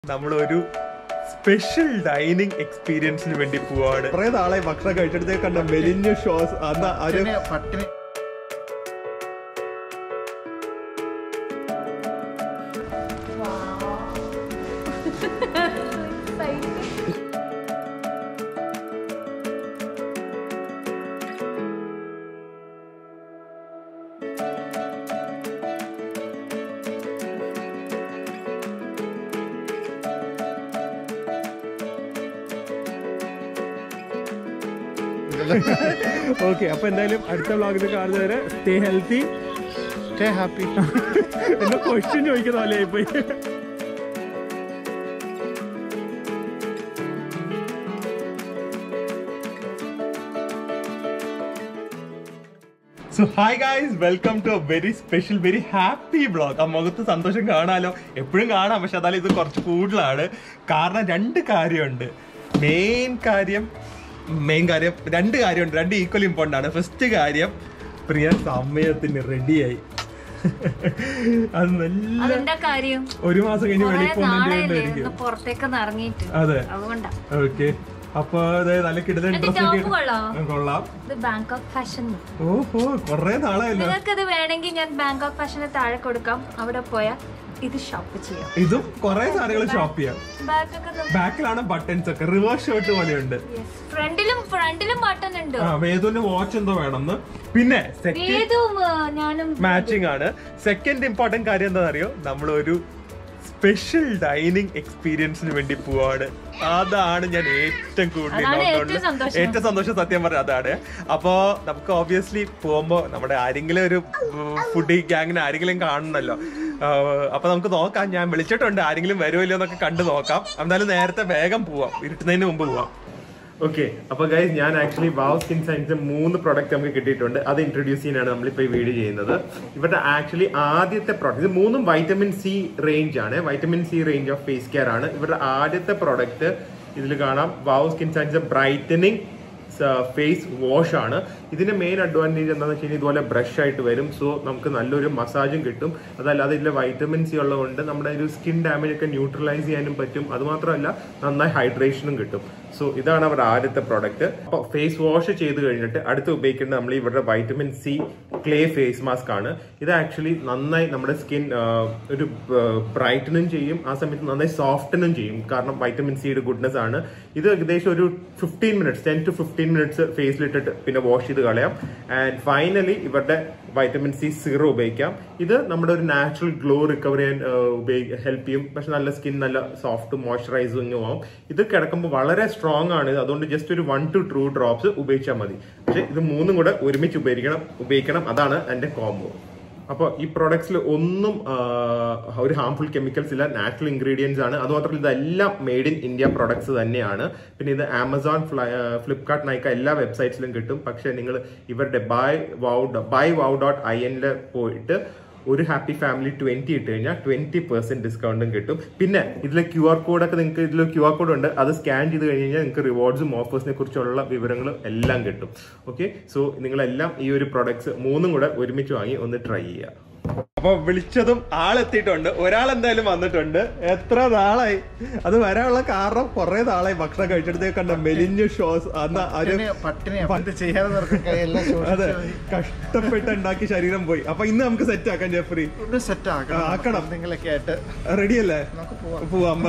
നമ്മളൊരു special dining എക്സ്പീരിയൻസിന് വേണ്ടി പോവാണ് കുറെ നാളായി ഭക്ഷണം കഴിച്ചെടുത്തേ കണ്ട മെലിഞ്ഞ ഷോസ് അന്ന് ഒരു പട്ടിണി പട്ടിണി ഓക്കെ അപ്പൊ എന്തായാലും അടുത്ത വ്ളോഗിൽ കാണുന്നവരെ സ്റ്റേ ഹെൽത്തി സ്റ്റേ ഹാപ്പി എന്നെ ക്വസ്റ്റ്യൻ ചോദിക്കുന്ന പോലെ പോയി so hi guys welcome to a very special very happy blog ആ മുഖത്ത് സന്തോഷം കാണാലോ എപ്പോഴും കാണാം പക്ഷെ അതായത് ഇത് കുറച്ച് കൂടുതലാണ് കാരണം രണ്ട് കാര്യമുണ്ട് മെയിൻ കാര്യം മെയിൻ കാര്യം രണ്ട് കാര്യമുണ്ട് രണ്ട് ഈക്വൽ ഇമ്പോർട്ടൻ്റ് ആണ് ഫസ്റ്റ് കാര്യം പ്രിയ സമയത്തിന് റെഡിയായി അത് നല്ല അതെന്താ കാര്യം ഒരു മാസം കഴിഞ്ഞ് കൊറേ വെളിയിൽ നാളെയല്ലേ പോകുന്നുണ്ടായിരിക്കും ഒന്ന് പുറത്തേക്കൊന്ന് ഇറങ്ങിയിട്ട് അതെ അതുകൊണ്ടാ ഓക്കെ അപ്പൊ അതെ നല്ല കിടന്ന എന്റെ ഡ്രസ് ടോപ്പ് കൊള്ളാം കൊള്ളാം ഇത് ബാങ്കോക്ക് ഫാഷൻ ഓഹോ കൊറേ നാളായല്ലോ നിങ്ങൾക്ക് ഇത് വേണമെങ്കിൽ ഞാൻ ബാങ്കോക്ക് ഫാഷന് താഴെ കൊടുക്കാം അവിടെ പോയാൽ ഇത് ഷോപ്പ് ചെയ്യാം ഇതും കൊറേ സാധനങ്ങൾ ഷോപ്പ് ചെയ്യാം ബാക്കൊക്കെ ബാക്കിലാണ് ബട്ടൺസ് ഒക്കെ റിവേഴ്സ് ഷർട്ട് പോലെയുണ്ട് ഫ്രണ്ടിലും ഫ്രണ്ടിലും ബട്ടൺ ഉണ്ട് ആ വേദുവിന് വാച്ച് എന്തോ വേണമെന്ന് പിന്നെ സെക്കൻഡ് ഏതും ആ, ഞാനും മാച്ചിങ് ആണ് സെക്കൻഡ് ഇമ്പോർട്ടന്റ് കാര്യം എന്താണെന്ന് അറിയോ നമ്മളൊരു സ്പെഷ്യൽ ഡൈനിങ് എക്സ്പീരിയൻസിന് വേണ്ടി പോവാണ് അതാണ് ഞാൻ ഏറ്റവും കൂടുതൽ അതാണ് lockdown ഏറ്റവും ല് സന്തോഷം. ഏറ്റവും സന്തോഷം സത്യം പറഞ്ഞ അതാണ് അപ്പോ നമുക്ക് ഓബിയസ്ലി പോകുമ്പോ നമ്മുടെ ആരെങ്കിലും ഒരു ഫുഡ് ഗ്യാങ്ങിന് ആരെങ്കിലും കാണണമല്ലോ ആഹ് അപ്പൊ നമുക്ക് നോക്കാം ഞാൻ വിളിച്ചിട്ടുണ്ട് ആരെങ്കിലും വരുമോ ഇല്ലയോ എന്നൊക്കെ കണ്ടു നോക്കാം എന്നാലും നേരത്തെ വേഗം പോവാം ഇരുട്ടുന്നതിന് മുമ്പ് പോവാം ഓക്കെ അപ്പൊ ഗൈസ് ഞാൻ ആക്ച്വലി വാവ് സ്കിൻ സയൻസ് മൂന്ന് പ്രോഡക്റ്റ് നമുക്ക് കിട്ടിയിട്ടുണ്ട് അത് ഇൻട്രൊഡ്യൂസ് ചെയ്യാനാണ് നമ്മളിപ്പോ ഈ വീഡിയോ ചെയ്യുന്നത് ഇവരുടെ ആക്ച്വലി ആദ്യത്തെ പ്രോഡക്റ്റ് ഇത് മൂന്നും വൈറ്റമിൻ സി റേഞ്ച് ആണ് vitamin C range of face care ആണ് ഇവരുടെ ആദ്യത്തെ പ്രോഡക്റ്റ് ഇതിൽ കാണാം വാവ് Skin Science brightening face wash ആണ് ഇതിന്റെ മെയിൻ അഡ്വാൻറ്റേജ് എന്താണെന്ന് വെച്ച് കഴിഞ്ഞാൽ ഇതുപോലെ ബ്രഷ് ആയിട്ട് വരും സോ നമുക്ക് നല്ലൊരു മസാജും കിട്ടും അതല്ലാതെ ഇതിൽ വൈറ്റമിൻ സി ഉള്ളതുകൊണ്ട് നമ്മുടെ ഒരു സ്കിൻ ഡാമേജ് ഒക്കെ ന്യൂട്രലൈസ് ചെയ്യാനും പറ്റും അതുമാത്രമല്ല നന്നായി ഹൈഡ്രേഷനും കിട്ടും സോ ഇതാണ് അവരുടെ ആദ്യത്തെ പ്രോഡക്റ്റ് അപ്പോൾ ഫേസ് വാഷ് ചെയ്ത് കഴിഞ്ഞിട്ട് അടുത്ത് ഉപയോഗിക്കേണ്ടത് നമ്മൾ ഇവരുടെ vitamin C clay face mask ആണ് ഇത് ആക്ച്വലി നന്നായി നമ്മുടെ സ്കിൻ ഒരു ബ്രൈറ്റനും ചെയ്യും ആ സമയത്ത് നന്നായി സോഫ്റ്റനും ചെയ്യും കാരണം വൈറ്റമിൻ സിയുടെ ഗുഡ്നെസ് ആണ് ഇത് ഏകദേശം ഒരു fifteen minutes ten to fifteen minutes ഫേസിലിട്ടിട്ട് പിന്നെ വാഷ് ചെയ്ത് കളയാം ആൻഡ് ഫൈനലി ഇവരുടെ വൈറ്റമിൻ സി സീറോ ഉപയോഗിക്കാം ഇത് നമ്മുടെ ഒരു നാച്ചുറൽ ഗ്ലോ റിക്കവർ ചെയ്യാൻ ഹെൽപ്പ് ചെയ്യും പക്ഷെ നല്ല സ്കിൻ നല്ല സോഫ്റ്റ് മോയ്സ്ചറൈസിങ്ങും ആവും ഇത് കിടക്കുമ്പോൾ വളരെ സ്ട്രോങ് ആണ് ഇത് അതുകൊണ്ട് ജസ്റ്റ് ഒരു വൺ ടു ടു ഡ്രോപ്സ് ഉപയോഗിച്ചാൽ മതി പക്ഷെ ഇത് മൂന്നും കൂടെ ഒരുമിച്ച് ഉപയോഗിക്കണം ഉപയോഗിക്കണം അതാണ് എന്റെ കോംബോ അപ്പോൾ ഈ പ്രോഡക്ട്സിൽ ഒന്നും ആ, ഒരു ഹാംഫുൾ കെമിക്കൽസ് ഇല്ല നാച്ചുറൽ ഇൻഗ്രീഡിയൻസ് ആണ് അതുമാത്രമല്ല ഇതെല്ലാം മെയ്ഡ് ഇൻ ഇന്ത്യ പ്രോഡക്ട്സ് തന്നെയാണ് പിന്നെ ഇത് ആമസോൺ ഫ്ലിപ്കാർട്ട് നൈക്ക എല്ലാ വെബ്സൈറ്റ്സിലും കിട്ടും പക്ഷെ നിങ്ങൾ ഇവരുടെ buy wow buy wow dot I എന്നിൽ പോയിട്ട് ഒരു ഹാപ്പി ഫാമിലി ട്വന്റി ഇട്ട് കഴിഞ്ഞാൽ ട്വന്റി പെർസെന്റ് ഡിസ്കൗണ്ടും കിട്ടും പിന്നെ ഇതിലെ ക്യു ആർ കോഡൊക്കെ നിങ്ങൾക്ക് ഇതിൽ ക്യു ആർ കോഡ് ഉണ്ട് അത് സ്കാൻ ചെയ്ത് കഴിഞ്ഞ് കഴിഞ്ഞാൽ നിങ്ങൾക്ക് റിവാർഡ്സും ഓഫേഴ്സിനെ കുറിച്ചുള്ള വിവരങ്ങളും എല്ലാം കിട്ടും ഓക്കെ സോ നിങ്ങളെല്ലാം ഈ ഒരു പ്രൊഡക്ട്സ് മൂന്നും കൂടെ ഒരുമിച്ച് വാങ്ങി ഒന്ന് ട്രൈ ചെയ്യുക അപ്പൊ വിളിച്ചതും ആളെത്തിയിട്ടുണ്ട് ഒരാൾ എന്തായാലും വന്നിട്ടുണ്ട് എത്ര നാളായി അത് വരാനുള്ള കാരണം കുറെ നാളായി ഭക്ഷണം കഴിച്ചെടുത്തേ കണ്ട മെലിഞ്ഞ ഷോസ് അന്ന് ഒരു പട്ടിണി പട്ടിണി എന്ത് ചെയ്യാതെ നിർത്തി എല്ലാം അതെ സൂക്ഷിച്ച് കഷ്ടപ്പെട്ട് ഉണ്ടാക്കി ശരീരം പോയി അപ്പൊ ഇന്ന് നമുക്ക് സെറ്റ് ആക്കാം ജെഫ്രി ഒന്ന് സെറ്റ് ആ, ആക്കണം. ആക്കണം എന്തെങ്കിലുമൊക്കെ ആയിട്ട് റെഡി അല്ലേ നമുക്ക് പോവാം പോവാം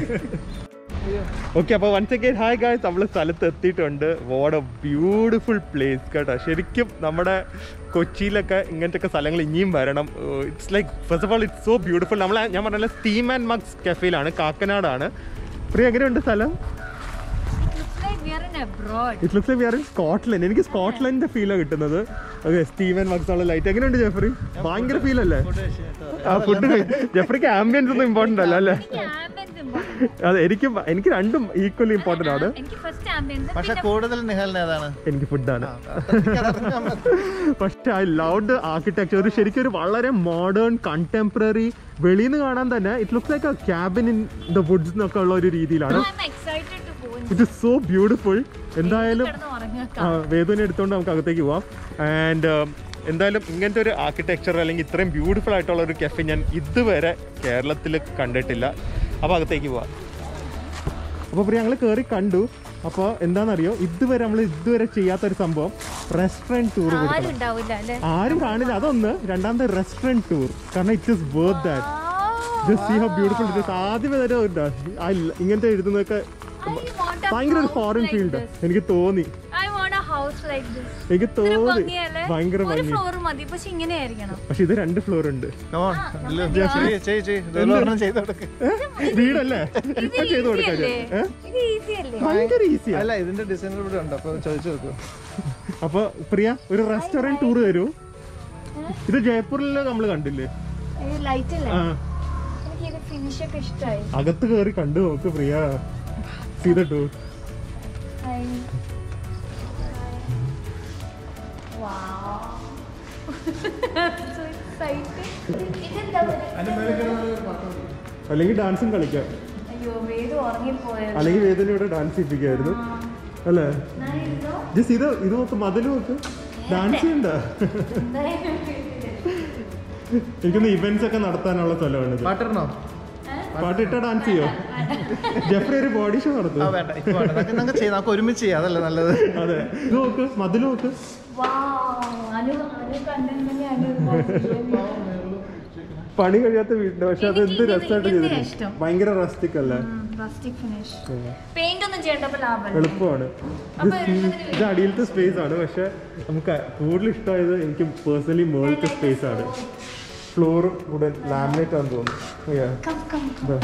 ഓക്കെ അപ്പൊ വൺസ് അഗൈൻ ഹായ് ഗായ്സ് നമ്മൾ സ്ഥലത്ത് എത്തിയിട്ടുണ്ട് വാട്ട് എ ബ്യൂട്ടിഫുൾ പ്ലേസ് കേട്ടോ ശരിക്കും നമ്മുടെ കൊച്ചിയിലൊക്കെ ഇങ്ങനത്തെ ഒക്കെ സ്ഥലങ്ങൾ ഇനിയും വരണം it's like first of all it's so beautiful നമ്മൾ ഞാൻ പറഞ്ഞ സ്റ്റീം ആൻഡ് മഗ്സ് കഫേയിലാണ് കാക്കനാടാണ് പ്രിയ എങ്ങനെയുണ്ട് സ്ഥലം it looks like we are in Scotland എനിക്ക് സ്കോട്ട്ലൻഡിന്റെ ഫീലാണ് കിട്ടുന്നത് ഓക്കെ സ്റ്റീവൻ മക്സ് ഉള്ള ലൈറ്റ് എങ്ങനെയുണ്ട് ജെഫ്രി ഭയങ്കര ഫീൽ അല്ലേ ആ ഫുഡ് ജെഫ്രിക്ക് ആംബിയൻസ് ഒന്നും ഇമ്പോർട്ടന്റ് അല്ല അല്ലേ അതെ എനിക്ക് എനിക്ക് രണ്ടും ഈക്വലി ഇമ്പോർട്ടന്റ് ആണ് എനിക്ക് ഫസ്റ്റ് ആംബിയൻസ് പക്ഷെ കൂടുതൽ നിഹാലിന് ഏതാണ് എനിക്ക് ഫുഡാണ് എനിക്കതറിഞ്ഞാ മതി. പക്ഷെ ഐ ലവ് ആർക്കിടെക്ചർ ഒരു ശരിക്കും ഒരു വളരെ മോഡേൺ കണ്ടംപററി വെളിയിൽ നിന്ന് കാണാൻ തന്നെ it looks like a cabin in the woods എന്നൊക്കെ ഉള്ള ഒരു രീതിയിലാണ് excited to go it is so beautiful എന്തായാലും കിടന്ന് ഉറങ്ങാം ആ, വേദുവിനെ എടുത്തുകൊണ്ട് നമുക്ക് അകത്തേക്ക് പോവാം ആൻഡ് എന്തായാലും ഇങ്ങനത്തെ ഒരു ആർക്കിടെക്ചർ അല്ലെങ്കിൽ ഇത്രയും ബ്യൂട്ടിഫുൾ ആയിട്ടുള്ള ഒരു കഫെ ഞാൻ ഇതുവരെ കേരളത്തിൽ കണ്ടിട്ടില്ല അപ്പോൾ അകത്തേക്ക് പോവാം അപ്പോൾ പ്രിയ ഞങ്ങൾ കയറി കണ്ടു അപ്പോൾ എന്താണെന്നറിയോ ഇതുവരെ നമ്മൾ ഇതുവരെ ചെയ്യാത്തൊരു സംഭവം റെസ്റ്റോറൻറ്റ് ടൂർ ആരും കൊടുക്കണം ഉണ്ടാവില്ല അല്ലേ ആരും കാണില്ല അതൊന്ന് രണ്ടാമത്തെ റെസ്റ്റോറൻറ്റ് ടൂർ കാരണം it is worth that just see how beautiful it is ആദ്യമേ തന്നെ ഉണ്ട് ആ ഇല്ല, ഇങ്ങനത്തെ എഴുതുന്നതൊക്കെ ഭയങ്കര ഒരു ഫോറിൻ ഫീൽഡ് എനിക്ക് തോന്നി I want a house like this എനിക്ക് ഇത്ര തോന്നി ഭംഗിയല്ലേ ഭയങ്കര ഒരു ഭംഗി ഫ്ലോർ മതി പക്ഷെ ഇങ്ങനെ ആയിരിക്കണം പക്ഷെ ഇത് രണ്ട് ഫ്ലോർ ഉണ്ട് Come on. ഇല്ല, ചെയ്യ്, ചെയ്യ്, ചെയ്യ്. ഇതൊരു ഒരെണ്ണം ചെയ്ത് കൊടുക്ക്. ഏ? വീടല്ലേ ഇപ്പൊ ചെയ്ത് കൊടുക്കാം ഞാൻ. ഏ? ഇത് ഈസി അല്ലേ ഭയങ്കര ഈസിയാ അല്ല ഇതിന്റെ ഡിസൈനർ ഇവിടെ ഉണ്ട് അപ്പൊ ചോദിച്ചു നോക്കൂ അപ്പൊ പ്രിയ ഒരു റെസ്റ്റോറന്റ് ടൂർ തരൂ ഇത് ജയ്പൂരിൽ നമ്മൾ കണ്ടില്ലേ ലൈറ്റ് അല്ലേ ആ എനിക്ക് ഇത് ഫിനിഷ് ഒക്കെ ഇഷ്ടമായി അകത്ത് കയറി കണ്ടു നോക്ക് പ്രിയ സീത ടൂർ അല്ലെങ്കിൽ ഡാൻസും കളിക്കാം അയ്യോ വേദ ഉറങ്ങിപ്പോയത് അല്ലെങ്കിൽ വേദനയോടെ ഡാൻസ് ചെയ്യിപ്പിക്കായിരുന്നു അല്ലേ ജസ്റ്റ് ഇത് ഇത് നോക്ക് മതിൽ നോക്ക് ഡാൻസ് ചെയ്യണ്ട എനിക്കൊന്ന് ഇവന്റ്സ് ഒക്കെ നടത്താനുള്ള സ്ഥലമാണിത് പാട്ടിടണോ പാട്ടിട്ട ഡാൻസ് ചെയ്യോ ജെഫ്രി ഒരു ബോഡി ഷോ ആ നടത്തും വേണ്ട ഇപ്പൊ വേണ്ട നമുക്ക് നമുക്ക് ചെയ്യാം നമുക്ക് ഒരുമിച്ച് ചെയ്യാം അതല്ലേ നല്ലത് അതെ ഇത് നോക്ക് മതിൽ നോക്ക് അനു അനു കണ്ടെങ്കിൽ അനു പണി കഴിയാത്ത വീടിന്റെ പക്ഷെ അത് എന്ത് എനിക്ക് ഇത് രസമായിട്ട് ഇതിന്റെ ചെയ്തിട്ടുണ്ട് ഇഷ്ടം. ഭയങ്കര റസ്റ്റിക് അല്ലേ പ്ലാസ്റ്റിക് ഫിനിഷ് പെയിന്റ് ഒന്നും ചെയ്യേണ്ടപ്പോൾ ലാഭമല്ല എളുപ്പമാണ് അപ്പൊ ഇത് സീ- ഇത് അടിയിലത്തെ സ്പേസ് ആണ് പക്ഷെ നമുക്ക് കൂടുതൽ ഇഷ്ടമായത് എനിക്ക് പേഴ്സണലി മുകളിലത്തെ സ്പേസ് ആണ് ഫ്ലോർ കൂടെ ലാമിനേറ്റ് ആണെന്ന് തോന്നുന്നു Yeah. കം കം ഇതാ.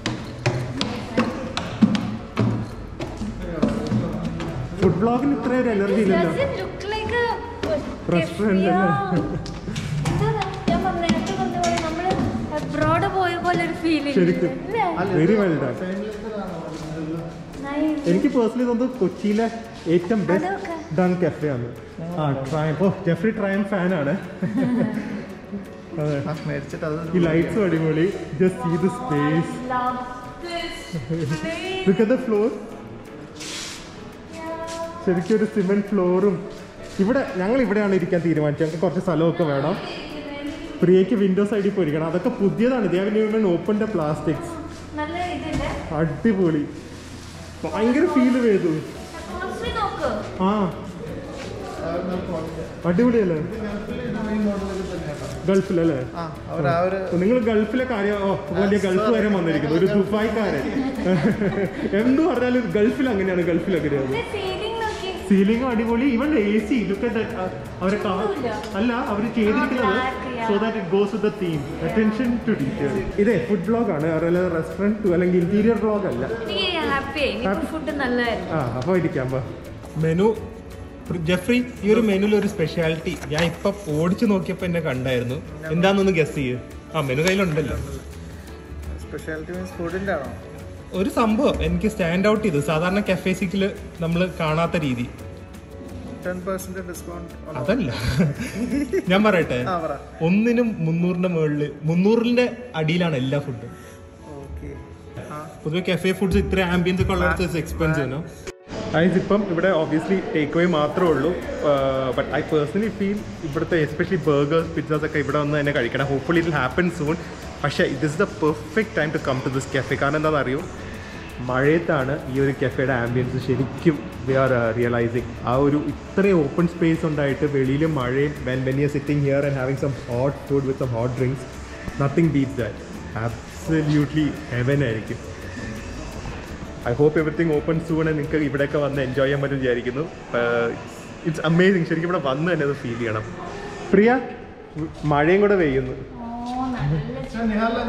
ഫുഡ് ബ്ലോഗിന് ഇത്ര ഒരു എനർജി ഇല്ലല്ലോ Does it look like a Restaurant cafe? അല്ലേ? ഇതാ, ഞാൻ പറഞ്ഞ നേരത്തെ പറഞ്ഞ പോലെ നമ്മള് അബ്രോഡ് പോയ പോലെ ഒരു ഫീലിംഗ് ശരിക്കും വെരി വെൽ ഡൺ എനിക്ക് പേഴ്സണലി തോന്നുന്നു കൊച്ചിയിലെ ഏറ്റവും ബെസ്റ്റ് അതൊക്കെ. ഡൺ കഫേ ആണ് ആ ട്രയം ഓ ജെഫ്രി ട്രയം ഫാനാണ് അതെ ആ, മേടിച്ചിട്ട് അത് ഈ ലൈറ്റ്സും അടിപൊളി just see the space look at the floor ശരിക്കും ഒരു സിമെന്റ് ഫ്ലോറും ഇവിടെ ഞങ്ങൾ ഇവിടെയാണ് ഇരിക്കാൻ തീരുമാനിച്ചത് ഞങ്ങൾക്ക് കുറച്ച് സ്ഥലമൊക്കെ വേണം പ്രിയയ്ക്ക് വിൻഡോ സൈഡിൽ പോയിരിക്കണം അതൊക്കെ പുതിയതാണ് ദേവൻ ഓപ്പൺ ദ പ്ലാസ്റ്റിക്സ് നല്ല ഇതില്ലേ അടിപൊളി ഭയങ്കര ഫീൽ ചെയ്തു Upholstery നോക്ക് ആ അടിപൊളിയല്ലേ ഗൾഫിലല്ലേ ആ അവർ ആ ഒരു നിങ്ങൾ ഗൾഫിലെ കാര്യം ഓ വലിയ ഗൾഫ് വരെ വന്നിരിക്കുന്നു ഒരു ദുബായ്ക്കാരൻ എന്ത് പറഞ്ഞാലും ഗൾഫിൽ അങ്ങനെയാണ് ഗൾഫിൽ അങ്ങനെയാണ് സീലിംഗ് നോക്കി സീലിംഗ് അടിപൊളി ഇവൻ എ സി ലുക്ക് അവരെ കാ- ഒന്നുമില്ല. അല്ല അവർ ചെയ്തിരിക്കുന്നത് black, yeah. So that it goes with the theme attention to detail ഇതേ ഫുഡ് ബ്ലോഗ് ആണ് അതല്ല റെസ്റ്റോറൻറ്റ് അല്ലെങ്കിൽ ഇന്റീരിയർ ബ്ലോഗ് അല്ല എനിക്ക് ഹാപ്പിയായി ഇപ്പൊ ഫുഡ് നല്ലതായിരുന്നു ആ അപ്പോൾ ഇരിക്കാം മെനു ജെഫ്രി ഈ ഒരു മെനുവിൽ ഒരു സ്പെഷ്യാലിറ്റി ഞാൻ ഇപ്പൊ ഓടിച്ചു നോക്കിയപ്പോ എന്നെ കണ്ടായിരുന്നു എന്താണെന്നൊന്ന് ഗസ് ചെയ്യ് ആ മെനു കയ്യിലുണ്ടല്ലോ സ്പെഷ്യാലിറ്റി മീൻസ് ഫുഡിന്റെ ആണോ ഒരു സംഭവം എനിക്ക് സ്റ്റാൻഡ് ഔട്ട് ചെയ്തു സാധാരണ കഫേ സിക്കില് നമ്മൾ കാണാത്ത രീതി ടെൻ പെർസെന്റ് ഡിസ്കൗണ്ട് അതല്ല ഞാൻ പറയട്ടെ ആ പറ ഒന്നിനും മുന്നൂറിന്റെ മുകളില് മുന്നൂറിന്റെ അടിയിലാണ് എല്ലാ ഫുഡും ഓക്കെ ആ പൊതുവെ കഫേ ഫുഡ്സ് ഇത്ര ആംബിയൻസ് ഒക്കെ ഉള്ളിടത്ത് എക്സ്പെൻസീവ് ഐസ് ഇപ്പം ഇവിടെ ഓബിയസ്ലി ടേക്ക് അവേ മാത്രമേ ഉള്ളൂ ബട്ട് ഐ പേഴ്സണലി ഫീൽ ഇവിടുത്തെ എസ്പെഷ്യലി ബർഗേഴ്സ് പിസ്സാസ് ഒക്കെ ഇവിടെ വന്ന് തന്നെ കഴിക്കണം ഹോപ്പ്ഫുള്ളി ഇറ്റ് ഹാപ്പൻ സൂൺ പക്ഷേ ഇത് is the perfect time to come to this cafe കാരണം എന്താണെന്ന് അറിയോ മഴയത്താണ് ഈ ഒരു കഫേയുടെ ആംബിയൻസ് ശരിക്കും വി ആർ റിയലൈസിങ് ആ ഒരു ഇത്രയും ഓപ്പൺ സ്പേസ് ഉണ്ടായിട്ട് വെളിയിൽ മഴയും when when you sitting here and having some hot food with some hot drinks nothing beat that absolutely heaven ആയിരിക്കും I hope everything open soon നിങ്ങൾക്ക് ഇവിടെയൊക്കെ വന്ന് എൻജോയ് ചെയ്യാൻ പറ്റും വിചാരിക്കുന്നു ഇറ്റ്സ് അമേസിങ് ശരിക്കും ഇവിടെ വന്ന് തന്നെ അത് ഫീൽ ചെയ്യണം പ്രിയ മഴയും കൂടെ പെയ്യുന്നു ഓ നല്ല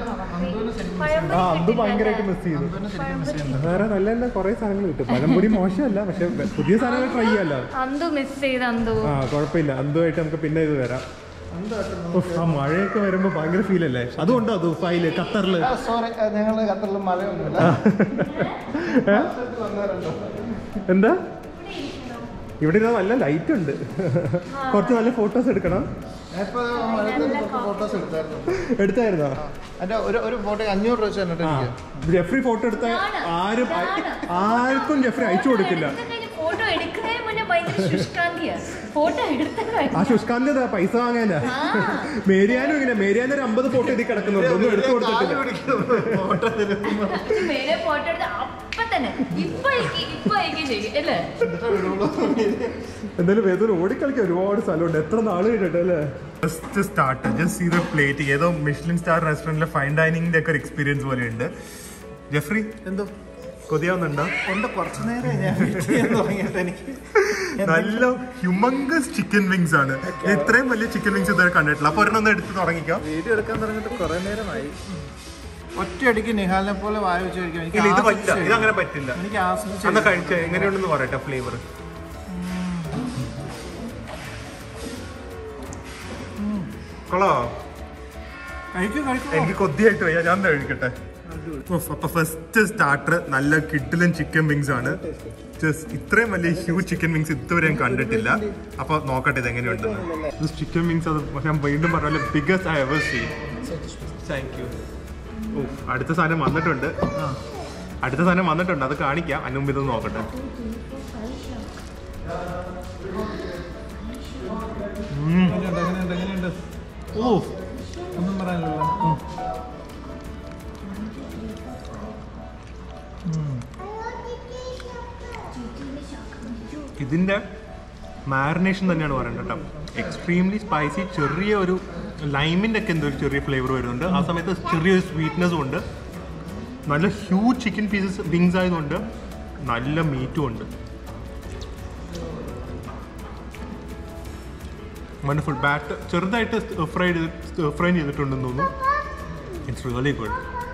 ആ അത് ഭയങ്കരമായിട്ട് മിസ് ചെയ്തു വേറെ നല്ല നല്ല കുറേ സാധനങ്ങൾ കിട്ടും പഴംപൊരി മോശമല്ല പക്ഷെ പുതിയ സാധനങ്ങൾ ട്രൈ ചെയ്യാമല്ലോ അന്തു മിസ് ചെയ്ത് അന്തു ആ കുഴപ്പമില്ല അതുമായിട്ട് നമുക്ക് പിന്നെ ഇത് വരാം ഉഫ്, ആ മഴയൊക്കെ വരുമ്പോൾ ഭയങ്കര ഫീൽ അല്ലേ അതുകൊണ്ടോ ദുബായില് ഖത്തറില് സോറി ഞങ്ങൾ ഖത്തറിൽ മഴയൊന്നുമില്ല ഏ? എന്താ ഇവിടെ ഇരുന്ന് നല്ല ലൈറ്റ് ഉണ്ട് കുറച്ച് നല്ല ഫോട്ടോസ് എടുക്കണം ഞാനിപ്പോ മഴയത്ത് ഫോട്ടോസ് എടുത്തായിരുന്നു എടുത്തായിരുന്നോ അതിന്റെ ഒരു ഒരു ഫോട്ടോ അഞ്ഞൂറ് രൂപ വെച്ച് തന്നിട്ട് ആ എനിക്ക് ജെഫ്രി ഫോട്ടോ എടുത്ത ആരും ആർക്കും ജെഫ്രി അയച്ചു കൊടുക്കില്ല ഫോട്ടോ എടുക്കുന്നതിന് മുന്നേ ഭയങ്കര ശുഷ്കാന്തിയാ ഫോട്ടോ എടുത്തല്ലോ ആ ശുഷ്കാന്തി പൈസ വാങ്ങാനാ മേരിയാനും ഇങ്ങനെ മേരിയാനും ഒരു അമ്പത് ഫോട്ടോ ഇതിൽ കിടക്കുന്നുണ്ട് ഒന്നും എടുത്തു കൊടുത്തിട്ടില്ല മേലെ ഫോട്ടോ എടുത്ത് അപ്പൊ തന്നെ ഇപ്പൊ എനിക്ക് ഇപ്പൊ എനിക്ക് ചെയ്യും അല്ലേ എന്തായാലും വേദന ഓടിക്കളിക്കാൻ ഒരുപാട് സ്ഥലമുണ്ട് എത്ര നാള് കഴിഞ്ഞിട്ട് അല്ലേ just start just see the plate ഏതോ മിഷ്ലിൻ സ്റ്റാർ റെസ്റ്റോറന്റിലെ ഫൈൻ ഡൈനിങ്ങിന്റെ ഒക്കെ ഒരു എക്സ്പീരിയൻസ് പോലെ ഉണ്ട് ജെഫ്രി എന്തോ കൊതിയാവുന്നുണ്ടോ ഉണ്ട് കുറച്ചു നേരം ഞാൻ വെയിറ്റ് ചെയ്യാൻ തുടങ്ങിയിട്ട് എനിക്ക് നല്ല ഹ്യൂമങ്കസ് ചിക്കൻ വിങ്സ് ആണ് ഞാൻ ഇത്രയും വലിയ ചിക്കൻ വിങ്സ് ഇതുവരെ കണ്ടിട്ടില്ല അപ്പൊ ഒരെണ്ണം ഒന്ന് എടുത്ത് തുടങ്ങിക്കോ വീഡിയോ എടുക്കാൻ തുടങ്ങിയിട്ട് കുറെ നേരമായി ഒറ്റയടിക്ക് നിഹാലിനെ പോലെ വായ വെച്ച് കഴിക്കാൻ എനിക്ക് ഇല്ല ഇത് ആസ്വദിച്ച് പറ്റില്ല ഇത് കഴിക്കാം. അങ്ങനെ പറ്റില്ല എനിക്ക് ആസ്വദിച്ച് അന്ന് കഴിച്ച എങ്ങനെയുണ്ടെന്ന് പറയട്ടെ ഫ്ലേവർ കൊള്ളോ കഴിക്കും കഴിക്കും എനിക്ക് കൊതിയായിട്ട് വയ്യ ഞാൻ ഒന്ന് കഴിക്കട്ടെ ഉഫ്, അപ്പൊ ഫസ്റ്റ് സ്റ്റാർട്ടർ നല്ല കിഡിലൻ ചിക്കൻ വിങ്സ് ആണ് Just ഇത്രയും വലിയ ഹ്യൂജ് ചിക്കൻ വിങ്സ് ഇതുവരെ ഞാൻ കണ്ടിട്ടില്ല അപ്പൊ നോക്കട്ടെ ഇത് എങ്ങനെയുണ്ടെന്ന് ചിക്കൻ വിങ്സ് അത് ഞാൻ വീണ്ടും പറഞ്ഞ biggest I ever see thank you ഓ അടുത്ത സാധനം വന്നിട്ടുണ്ട് അടുത്ത സാധനം വന്നിട്ടുണ്ട് അത് കാണിക്കാം അതിന് മുമ്പ് ഇത് നോക്കട്ടെ എങ്ങനെയുണ്ട് എങ്ങനെയുണ്ട് എങ്ങനെയുണ്ട് ഓ ഒന്നും പറയാനില്ലല്ലോ ഇതിന്റെ മാരിനേഷൻ തന്നെയാണ് പറയുന്നത് കേട്ടോ എക്സ്ട്രീംലി സ്പൈസി ചെറിയ ഒരു ലൈമിന്റെ ഒക്കെ എന്തോ ഒരു ചെറിയ ഫ്ലേവർ വരുന്നുണ്ട് ആ സമയത്ത് ചെറിയൊരു സ്വീറ്റ്നെസ്സും ഉണ്ട് നല്ല ഹ്യൂജ് ചിക്കൻ പീസസ് വിങ്സ് ആയതുകൊണ്ട് നല്ല മീറ്റും ഉണ്ട് വണ്ടർഫുൾ ബാറ്റ് ചെറുതായിട്ട് ഫ്രൈ ഫ്രൈ ചെയ്തിട്ടുണ്ടെന്ന് തോന്നുന്നു it's really good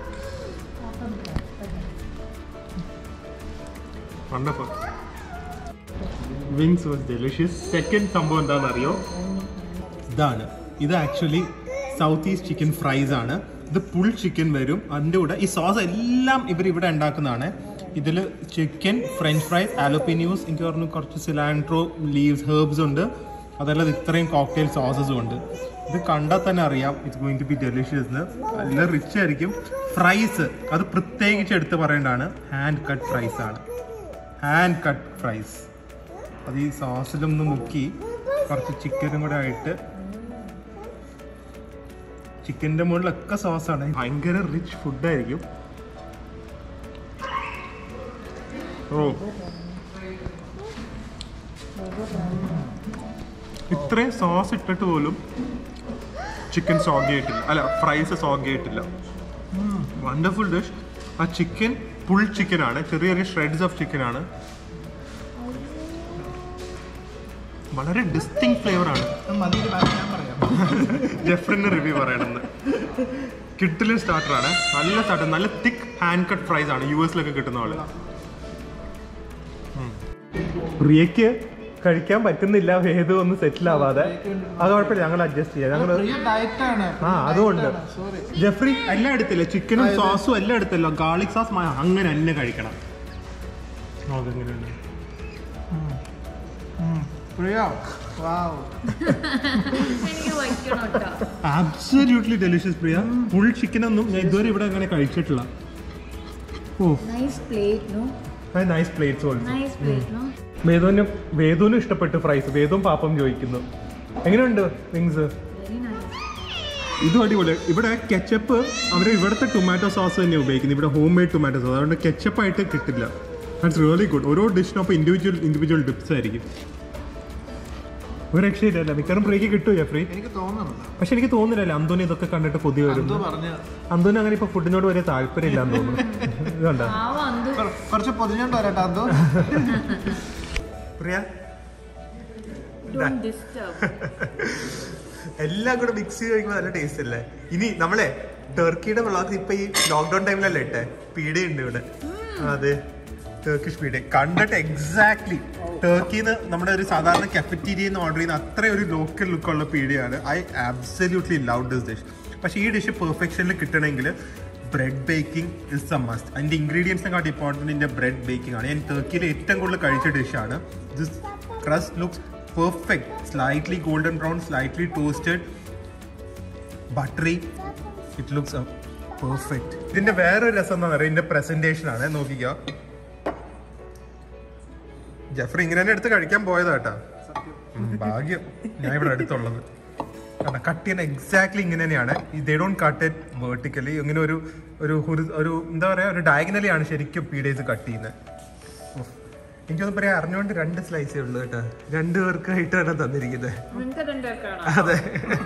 wonderful wings was delicious second സംഭവം എന്താണെന്ന് അറിയോ ഇതാണ് ഇത് actually south east chicken fries ആണ് ഇത് പുൾ ചിക്കൻ വരും അതിൻ്റെ കൂടെ ഈ സോസ് എല്ലാം ഇവർ ഇവിടെ ഉണ്ടാക്കുന്നതാണ് ഇതിൽ ചിക്കൻ ഫ്രഞ്ച് ഫ്രൈസ് ആലോപ്പിന്യൂസ് എനിക്ക് പറഞ്ഞു കുറച്ച് സിലാൻട്രോ ലീവ്സ് ഹെർബ്സ് ഉണ്ട് അതല്ലാതെ ഇത്രയും കോക്ടെയിൽ സോസസും ഉണ്ട് ഇത് കണ്ടാൽ തന്നെ അറിയാം it's going to be delicious നല്ല റിച്ച് ആയിരിക്കും ഫ്രൈസ് അത് പ്രത്യേകിച്ച് എടുത്ത് പറയേണ്ടതാണ് ഹാൻഡ് കട്ട് ഫ്രൈസ് ആണ് ഹാൻഡ് കട്ട് ഫ്രൈസ് അത് ഈ സോസിലൊന്ന് മുക്കി കുറച്ച് ചിക്കനും കൂടെ ആയിട്ട് ചിക്കൻ്റെ മുകളിലൊക്കെ സോസാണ് ഭയങ്കര റിച്ച് ഫുഡായിരിക്കും ഓ ഇത്രയും സോസ് ഇട്ടിട്ട് പോലും ചിക്കൻ സോഗി ആയിട്ടില്ല അല്ല ഫ്രൈസ് സോഗി ആയിട്ടില്ല വണ്ടർഫുൾ ഡിഷ് ആ ചിക്കൻ പുൾ ചിക്കൻ ആണ് ചെറിയ ചെറിയ ഷ്രെഡ്സ് ഓഫ് ചിക്കൻ ആണ് വളരെ ഡിസ്റ്റിങ് ഫ്ലേവർ ആണ് മതി ഇത് ബാക്കി ഞാൻ പറയാം ജെഫ്രിന്റെ റിവ്യൂ പറയണമെന്ന് കിട്ടിലും സ്റ്റാർട്ടർ ആണ് നല്ല സ്റ്റാർട്ടർ നല്ല തിക്ക് ഹാൻഡ് കട്ട് ഫ്രൈസ് ആണ് യു എസിലൊക്കെ കിട്ടുന്ന പോലെ പ്രിയക്ക് കഴിക്കാൻ പറ്റുന്നില്ല ഏത് ഒന്ന് സെറ്റിൽ ആവാതെ അത് കുഴപ്പമില്ല ഞങ്ങൾ അഡ്ജസ്റ്റ് ചെയ്യാം ഞങ്ങൾ പ്രിയ ഡയറ്റാണ് ആ അതുകൊണ്ട് സോറി ജെഫ്രി എല്ലാം എടുത്തില്ല ചിക്കനും സോസും എല്ലാം എടുത്തല്ലോ ഗാർലിക് സോസ് അങ്ങനെ തന്നെ കഴിക്കണം നോക്കെങ്ങനെയുണ്ട് പ്രിയ വാവ് എനിക്ക് വയ്ക്കണം കേട്ടോ ആബ്സല്യൂട്ട്ലി ഡെലിഷ്യസ് പ്രിയ ഫുൾ ചിക്കനൊന്നും ഞാൻ ഇതുവരെ ഇവിടെ അങ്ങനെ കഴിച്ചിട്ടില്ല oh nice plate no nice plates also nice plate no വേദുവിന് വേദുവിനും ഇഷ്ടപ്പെട്ടു ഫ്രൈസ് വേദുവും പാപ്പം ചോദിക്കുന്നു എങ്ങനെയുണ്ട് വിങ്സ് വെരി നൈസ് ഇതും അടിപൊളി ഇവിടെ കെച്ചപ്പ് അവർ ഇവിടുത്തെ ടൊമാറ്റോ സോസ് തന്നെ ഉപയോഗിക്കുന്നത് ഇവിടെ ഹോം മെയ്ഡ് ടൊമാറ്റോ സോസ് അതുകൊണ്ട് ketchup ആയിട്ട് കിട്ടില്ല ദാറ്റ്സ് റിയലി ഗുഡ് ഓരോ ഡിഷിനൊപ്പം ഇൻഡിവിജ്വൽ ഇൻഡിവിജ്വൽ ടിപ്സ് ആയിരിക്കും ഒരു രക്ഷയില്ലല്ല മിക്കവാറും പ്രിയക്ക് കിട്ടും ജെഫ്രി എനിക്ക് തോന്നുന്നില്ല പക്ഷെ എനിക്ക് തോന്നുന്നില്ല അന്തോനി ഇതൊക്കെ കണ്ടിട്ട് കൊതി വരും എന്തോ പറഞ്ഞ അന്തോനി അങ്ങനെ ഇപ്പൊ ഫുഡിനോട് വലിയ താല്പര്യം ഇല്ലാന്ന് തോന്നുന്നു ഇതുണ്ടോ പാവം അന്തു കുറച്ച് പൊതിഞ്ഞോണ്ട് വരട്ടെ എന്തോ പ്രിയ ഡോണ്ട് ഡിസ്റ്റർബ് എല്ലാം കൂടെ മിക്സ് ചെയ്ത് കഴിക്കുമ്പോൾ നല്ല ടേസ്റ്റ് അല്ലേ ഇനി നമ്മളെ ടർക്കിയുടെ വ്ളോഗ് ഇപ്പൊ ഈ ലോക്ക്ഡൌൺ ടൈമിലല്ലേ ഇട്ടെ പീഡയുണ്ട് ഇവിടെ അതെ ടർക്കിഷ് പീഡ കണ്ടിട്ട് എക്സാക്ട്ലി ടർക്കിന്ന് നമ്മുടെ ഒരു സാധാരണ കഫറ്റീരിയയിൽ നിന്ന് ഓർഡർ ചെയ്യുന്ന അത്ര ഒരു ലോക്കൽ ലുക്കുള്ള പീഡയാണ് I absolutely love this dish പക്ഷേ ഈ ഡിഷ് പെർഫെക്ഷനിൽ കിട്ടണമെങ്കിൽ bread baking is a must അതിൻ്റെ ഇൻഗ്രീഡിയൻസിനെ കാട്ടി ഇമ്പോർട്ടൻറ്റ് ഇതിൻ്റെ ബ്രെഡ് ബേക്കിംഗ് ആണ് ഞാൻ ടർക്കിയിൽ ഏറ്റവും കൂടുതൽ കഴിച്ച ഡിഷാണ് this crust looks perfect slightly golden brown slightly toasted buttery it looks perfect ഇതിന്റെ വേറൊരു രസം എന്താ പറയുക ഇതിന്റെ പ്രസന്റേഷൻ ആണ് നോക്കിക്കോ ജഫറി ഇങ്ങനെ തന്നെ എടുത്ത് കഴിക്കാൻ പോയതാട്ടാ ഉം, ഭാഗ്യം ഞാൻ ഇവിടെ അടുത്തുള്ളത് കാരണം കട്ട് ചെയ്യുന്ന എക്സാക്ട്ലി ഇങ്ങനെ തന്നെയാണ് they don't cut it vertically ഇങ്ങനെ ഒരു ഒരു ഹുറി- ഒരു എന്താ പറയാ ഒരു ഡയഗനലി ആണ് ശരിക്കും പീഡേസ് കട്ട് ചെയ്യുന്നത് ഉഫ്. എനിക്കൊന്നും പറയാ അറിഞ്ഞുകൊണ്ട് രണ്ട് സ്ലൈസേ ഉള്ളൂ കേട്ടോ രണ്ടു പേർക്കായിട്ടാണ് തന്നിരിക്കുന്നത് നിങ്ങൾക്ക് രണ്ടാക്കാണോ അതെ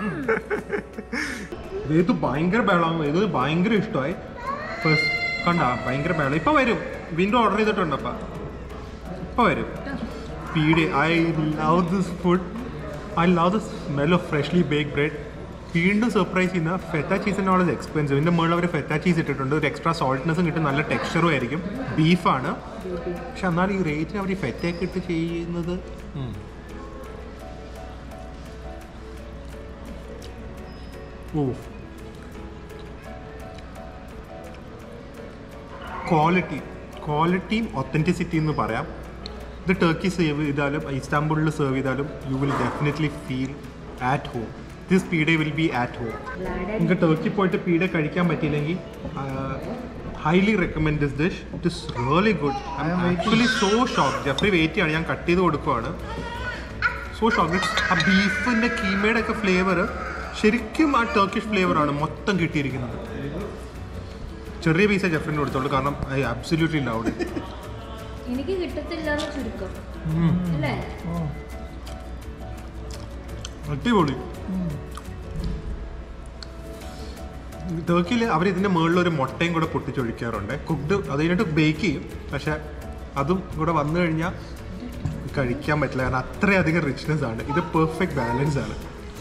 ഇത് ഭയങ്കര ബഹളമാണ് ഇത് ഭയങ്കര ഇഷ്ടമായി ഫസ്റ്റ് കണ്ട ഭയങ്കര ബഹളം ഇപ്പൊ വരും വീണ്ടും ഓർഡർ ചെയ്തിട്ടുണ്ട് അപ്പ ഇപ്പൊ വരും pide I love this food I love the smell of freshly bake bread വീണ്ടും സർപ്രൈസ് ചെയ്യുന്ന ഫെറ്റ ചീസിൻ്റെ വളരെ എക്സ്പെൻസീവ് ഇതിൻ്റെ മുകളിൽ അവർ ഫെറ്റ ചീസ് ഇട്ടിട്ടുണ്ട് ഒരു എക്സ്ട്രാ സോൾട്ട്നെസ്സും കിട്ടും നല്ല ടെക്സ്ചറും ആയിരിക്കും ബീഫാണ് പക്ഷെ എന്നാൽ ഈ റേറ്റിന് അവർ ഈ ഫെറ്റയൊക്കെ ഇട്ട് ചെയ്യുന്നത് ഉം. ഓ ക്വാളിറ്റി ക്വാളിറ്റിയും ഒത്തൻറ്റിസിറ്റി എന്ന് പറയാം ഇത് ടർക്കി സേവ് ചെയ്താലും ഇസ്താംബുളിൽ സെർവ് ചെയ്താലും you will definitely feel at home this pide will be at home നിങ്ങൾക്ക് ടർക്കി പോയിട്ട് പീഡ കഴിക്കാൻ പറ്റിയില്ലെങ്കിൽ highly recommend this dish it is really good I'm actually so shock Jeffrey wait ചെയ്യാണ് ഞാൻ cut ചെയ്ത് കൊടുക്കുവാണ് so shock ആ ബീഫിൻ്റെ കീമയുടെ ഒക്കെ ഫ്ലേവർ ശരിക്കും ആ ടർക്കിഷ് ഫ്ലേവറാണ് മൊത്തം കിട്ടിയിരിക്കുന്നത് ചെറിയ പീസേ ജഫ്രിന് കൊടുത്തോളൂ കാരണം ഐ അബ്സല്യൂട്ട്ലി ലൗഡ് എനിക്ക് കിട്ടത്തില്ല എന്ന് ചുരുക്കം അല്ലേ അടിപൊളി ടർക്കിയിൽ അവർ ഇതിൻ്റെ മുകളിൽ ഒരു മുട്ടയും കൂടെ പൊട്ടിച്ചൊഴിക്കാറുണ്ട് കുക്ക്ഡ് അത് കഴിഞ്ഞിട്ട് ബേക്ക് ചെയ്യും പക്ഷെ അതും കൂടെ വന്നു കഴിഞ്ഞാൽ കഴിക്കാൻ പറ്റില്ല കാരണം അത്രയധികം റിച്ച്നെസ് ആണ് ഇത് പെർഫെക്റ്റ് ബാലൻസ് ആണ്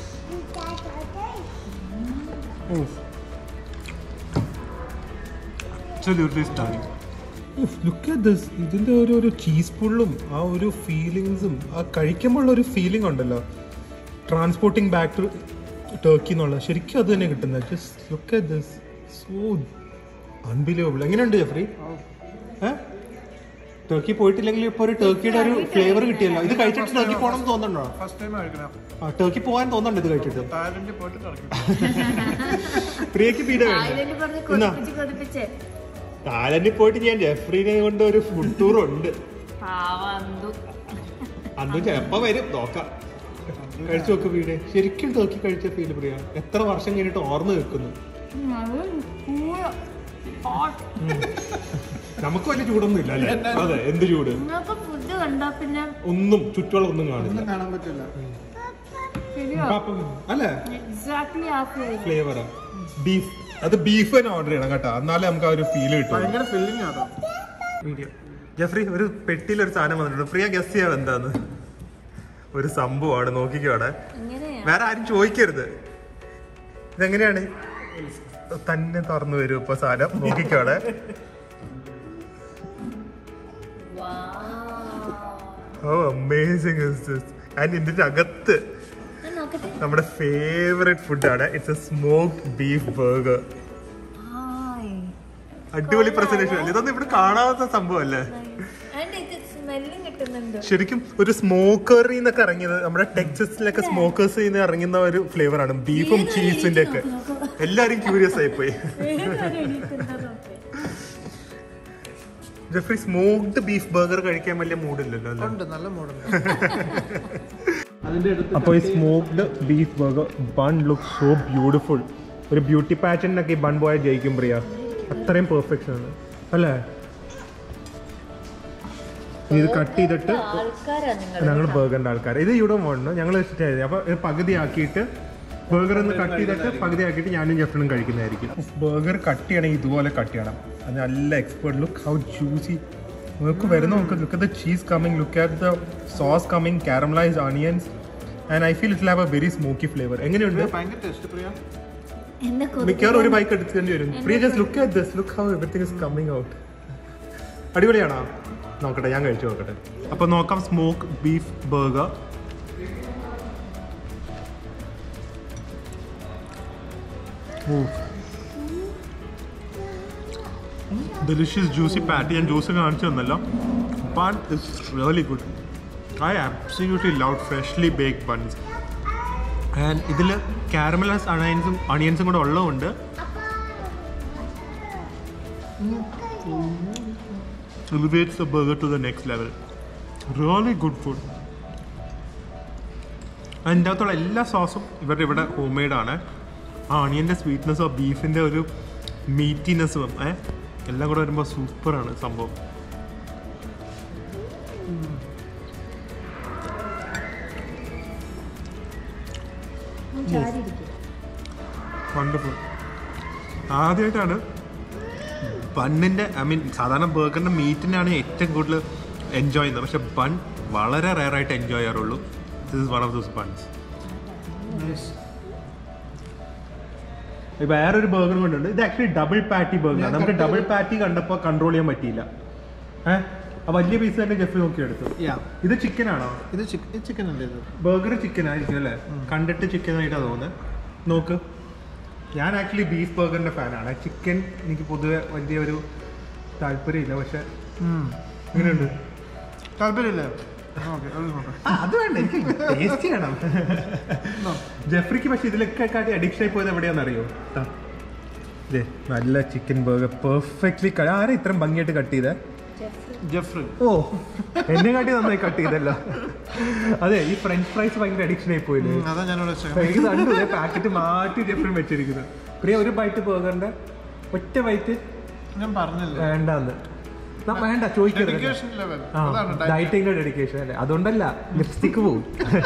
Absolutely stunning. Look at this ഇതിന്റെ ഒരു ഒരു ചീസ് പുള്ളും ആ ഒരു ഫീലിങ്സും ആ കഴിക്കുമ്പോൾ ഒരു ഫീലിംഗ് ഉണ്ടല്ലോ ട്രാൻസ്പോർട്ടിങ് ബാക്ക് ടു ടർക്കി എന്നുള്ള ശരിക്കും അത് തന്നെ കിട്ടുന്നത് just look at this so unbelievable എങ്ങനെയുണ്ട് ജഫ്രി ഏ ടർക്കി പോയിട്ടില്ലെങ്കിൽ ഇപ്പോൾ ഒരു ടർക്കിയുടെ ഒരു ഫ്ലേവർ കിട്ടിയല്ലോ ഇത് കഴിച്ചിട്ട് ടർക്കി പോകണം തോന്നുന്നുണ്ടോ ഫസ്റ്റ് ടൈം കഴിക്കണം ആ ടർക്കി പോകാൻ തോന്നുന്നുണ്ട് ഇത് കഴിച്ചിട്ട് തായ്ലൻഡിൽ പോയിട്ട് കളിക്കണം പ്രിയക്ക് പീഡ വേണ്ട തായ്ലൻഡ് പറഞ്ഞ് എന്നാ? കൊതിപ്പിച്ച് കൊതിപ്പിച്ച് തായ്ലൻഡിൽ പോയിട്ട് ഞാൻ ജഫ്രീനെ കൊണ്ട് ഒരു ഫുഡ് ടൂർ ഉണ്ട് പാവന്തു അന്ന് ചിലപ്പോ വരും നോക്കാം കഴിച്ചു നോക്ക് വീട് ശരിക്കും ടോക്കി കഴിച്ച ഫീൽ പ്രിയ എത്ര വർഷം കഴിഞ്ഞിട്ട് ഓർമ്മ നിൽക്കുന്നു നമുക്ക് വലിയ ചൂടൊന്നും ഇല്ല അല്ലേ അതെ എന്ത് ചൂട് നിങ്ങൾക്ക് ഫുഡ് കണ്ടാ പിന്നെ ഒന്നും ചുറ്റുവളം ഒന്നും കാണില്ല ഒന്നും കാണാൻ പറ്റില്ല ശരിയോ പാപ്പം അല്ലേ എക്സാക്ട്ലി ആ ഫ്ലേവർ ഫ്ലേവറാ ബീഫ് അത് ബീഫ് തന്നെ ഓർഡർ ചെയ്യണം കേട്ടോ എന്നാലേ നമുക്ക് ആ ഒരു ഫീൽ കിട്ടും ഭയങ്കര ഫില്ലിംഗ് ആട്ടോ വീഡിയോ ജഫ്രി ഒരു പെട്ടിയിൽ ഒരു സാധനം വന്നിട്ടുണ്ട് പ്രിയ ഗസ് ചെയ്യാൻ എന്താന്ന് ഒരു സംഭവമാണ് നോക്കിക്കോടെ എങ്ങനെയാ വേറെ ആരും ചോദിക്കരുത് ഇതെങ്ങനെയാണ് തന്നെ തുറന്നു വരും ഇപ്പൊ സാധനം നോക്കിക്കോടെ ഓ അമേസിംഗ് ആൻഡ് ഇതിന്റെ അകത്ത് ഞാൻ നോക്കട്ടെ നമ്മുടെ ഫേവറേറ്റ് ഫുഡാണ് it's a smoked beef burger hi അടിപൊളി പ്രസന്റേഷൻ അല്ലേ ഇതൊന്നും ഇവിടെ കാണാത്ത സംഭവമല്ലേ ആൻഡ് ഇത് സ്മെല്ലും കിട്ടുന്നുണ്ട് ശരിക്കും ഒരു സ്മോക്കറിൽ നിന്നൊക്കെ ഇറങ്ങിയത് നമ്മുടെ ടെക്സസിലൊക്കെ സ്മോക്കേഴ്സ് നിന്ന് ഇറങ്ങുന്ന ഒരു ഫ്ലേവർ ആണ് ബീഫും ചീസിന്റെ ഒക്കെ എല്ലാരും ക്യൂരിയസ് ആയിപ്പോയി ജെഫ്രി സ്മോക്ഡ് ബീഫ് ബർഗർ കഴിക്കാൻ വലിയ മൂഡില്ലല്ലോ അല്ലേ ഉണ്ട് നല്ല മോഡൽ അപ്പോൾ ഈ smoked beef burger bun look so beautiful ഒരു ബ്യൂട്ടി പാറ്റേണിനൊക്കെ ഈ ബൺ പോയാൽ ജയിക്കും പ്രിയ അത്രയും പെർഫെക്ഷൻ ആണ് അല്ലേ ഇത് കട്ട് ചെയ്തിട്ട് ആൾക്കാരാ നിങ്ങൾ ഞങ്ങൾ ബർഗറിന്റെ ആൾക്കാർ ഇത് ഇവിടെ വേണം ഞങ്ങൾ ഇഷ്ടമായിരുന്നു അപ്പൊ ഇത് പകുതി ആക്കിയിട്ട് ബർഗർ ഒന്ന് കട്ട് ചെയ്തിട്ട് പകുതി ആക്കിയിട്ട് ഞാനും ജെഫ്രനും കഴിക്കുന്നതായിരിക്കും ബർഗർ കട്ട് ചെയ്യണമെങ്കിൽ ഇതുപോലെ കട്ട് ചെയ്യണം അത് നല്ല എക്സ്പേർട്ട് ലുക്ക് ഹൗ ജ്യൂസി നമുക്ക് വരുന്ന നമുക്ക് look the cheese coming look at the sauce coming caramelise onions and I feel it have a very smoky flavour എങ്ങനെയുണ്ട് ഭയങ്കര ടേസ്റ്റ് പ്രിയ എന്നെ മിക്കവാറും ഒരു ബൈക്ക് എടുക്കേണ്ടി വരും Priya just look at this look how everything is coming out അടിപൊളിയാണോ നോക്കട്ടെ ഞാൻ കഴിച്ചു നോക്കട്ടെ അപ്പൊ നോക്കാം smoke beef burger delicious juicy patty ഞാൻ ജ്യൂസ് കാണിച്ചു തന്നല്ലോ bun is really good I absolutely love freshly bake buns and ഇതിൽ കാരമലൈസ് അണിയൻസും അണിയൻസും കൂടെ ഉള്ളതുകൊണ്ട് elevates the burger to the next level. Really good food അതിൻ്റെ അകത്തുള്ള എല്ലാ സോസും ഇവരുടെ ഇവിടെ ഹോം മെയ്ഡ് ആണ് ആ അണിയൻ്റെ സ്വീറ്റ്നെസ്സും ബീഫിൻ്റെ ഒരു മീറ്റിനെസ്സും ഏ എല്ലാം കൂടെ വരുമ്പോൾ സൂപ്പറാണ് സംഭവം വണ്ടർഫുൾ ആദ്യമായിട്ടാണ് ബണ്ണിൻ്റെ ഐ മീൻ സാധാരണ ബർഗറിൻ്റെ മീറ്റിനാണ് ഏറ്റവും കൂടുതൽ എൻജോയ് ചെയ്യുന്നത് പക്ഷെ ബൺ വളരെ റയറായിട്ട് എൻജോയ് ചെയ്യാറുള്ളൂ this is one of those buns വേറൊരു ബർഗർ കൊണ്ടുണ്ട് ഇത് ആക്ച്വലി ഡബിൾ പാറ്റി ബർഗർ നമുക്ക് ഡബിൾ പാറ്റി കണ്ടപ്പോൾ കൺട്രോൾ ചെയ്യാൻ പറ്റിയില്ല ഏഹ് ആ വലിയ പീസ് തന്നെ ജെഫ്രി നോക്കി എടുത്തു യാ ഇത് ചിക്കൻ ആണോ ഇത് ചിക്കൻ അല്ലേ ഇത് ബർഗർ ചിക്കൻ ആയിരിക്കും അല്ലേ കണ്ടിട്ട് ചിക്കൻ ആയിട്ടാണ് തോന്നുന്നത് നോക്ക് ഞാൻ ആക്ച്വലി ബീഫ് ബർഗറിന്റെ ഫാനാണ് ചിക്കൻ എനിക്ക് പൊതുവെ വലിയ ഒരു താല്പര്യമില്ല പക്ഷെ എങ്ങനെയുണ്ട് താല്പര്യമില്ലേ ഓക്കെ അത് നോക്കാം ആ, അത് വേണ്ട എനിക്ക് ടേസ്റ്റ് ചെയ്യണം ജെഫ്രിക്ക് പക്ഷെ ഇതിലൊക്കെ കാട്ടി അഡിക്ഷൻ ആയി പോയത് എവിടെയാണെന്ന് അറിയോ നല്ല ചിക്കൻ ബർഗർ പെർഫെക്റ്റ്ലി ആരാ ഇത്രയും ഭംഗിയായിട്ട് കട്ട് ചെയ്തേ ജെഫ്രി ഓ എന്നെ കാട്ടി നന്നായി കട്ട് ചെയ്തല്ലോ അതെ ഈ ഫ്രഞ്ച് ഫ്രൈസ് ഭയങ്കര അഡിക്ഷൻ ആയി പോയില്ലേ അതാ ഞാനിവിടെ വെച്ചത് അപ്പൊ എനിക്ക് കണ്ടു പാക്കറ്റ് മാറ്റി ജെഫ്രി വെച്ചിരിക്കുന്നത് പ്രിയ ഒരു ബൈറ്റ് ബർഗറിന്റെ ഒറ്റ ബൈറ്റ് ഞാൻ പറഞ്ഞില്ലേ വേണ്ടാന്ന് ന- വേണ്ട ചോദിക്കരുത് ഡെഡിക്കേഷൻ ലെവൽ ആ അതാണ് diet. ഡയറ്റിങ്ങിന്റെ ഡെഡിക്കേഷൻ അല്ലേ അതുകൊണ്ടല്ല ലിപ്സ്റ്റിക്ക് പോവും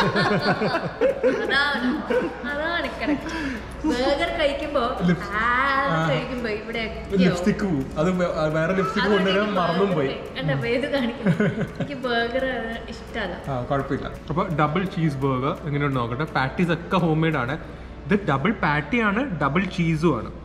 അതാണ് അതാണ് correct. ബർഗർ കഴിക്കുമ്പോ Lips- ആ കഴിക്കുമ്പോ ഇവിടെ ലിപ്സ്റ്റിക്ക് പോവും അത് വേ- വേറെ ലിപ്സ്റ്റിക്ക് കൊണ്ടുവരാൻ മറന്നും പോയി എന്റെ പേര് കാണിക്കുന്നു എനിക്ക് ബർഗർ ഇഷ്ടമല്ല ആ കുഴപ്പമില്ല അപ്പോൾ ഡബിൾ ചീസ് ബർഗർ എങ്ങനെയുണ്ട് നോക്കട്ടെ പാറ്റീസ് ഒക്കെ ഹോം മെയ്ഡ് ആണ് ഇത് ഡബിൾ പാറ്റിയാണ് ഡബിൾ ചീസും ആണ്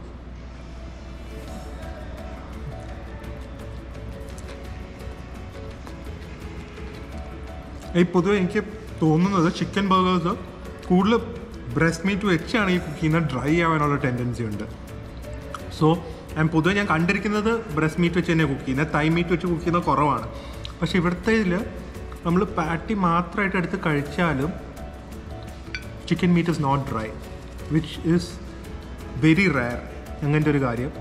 ഈ പൊതുവെ എനിക്ക് തോന്നുന്നത് ചിക്കൻ ബർഗേഴ്സ് കൂടുതൽ ബ്രസ്റ്റ് മീറ്റ് വെച്ചാണ് ഈ കുക്ക് ചെയ്യുന്നത് ഡ്രൈ ആവാനുള്ള ടെൻഡൻസി ഉണ്ട് സോ പൊതുവെ ഞാൻ കണ്ടിരിക്കുന്നത് ബ്രസ്റ്റ് മീറ്റ് വെച്ച് തന്നെ കുക്ക് ചെയ്യുന്നത് തൈ മീറ്റ് വെച്ച് കുക്ക് ചെയ്യുന്നത് കുറവാണ് പക്ഷെ ഇവിടുത്തെ ഇതിൽ നമ്മൾ പാറ്റി മാത്രമായിട്ട് എടുത്ത് കഴിച്ചാലും chicken meat is not dry which is very rare അങ്ങനത്തെ ഒരു കാര്യം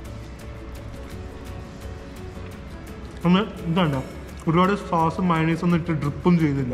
ഒന്ന് ഇതാണ്ടോ ഒരുപാട് സോസും മയണീസും ഒന്നും ഇട്ട് ഡ്രിപ്പും ചെയ്യുന്നില്ല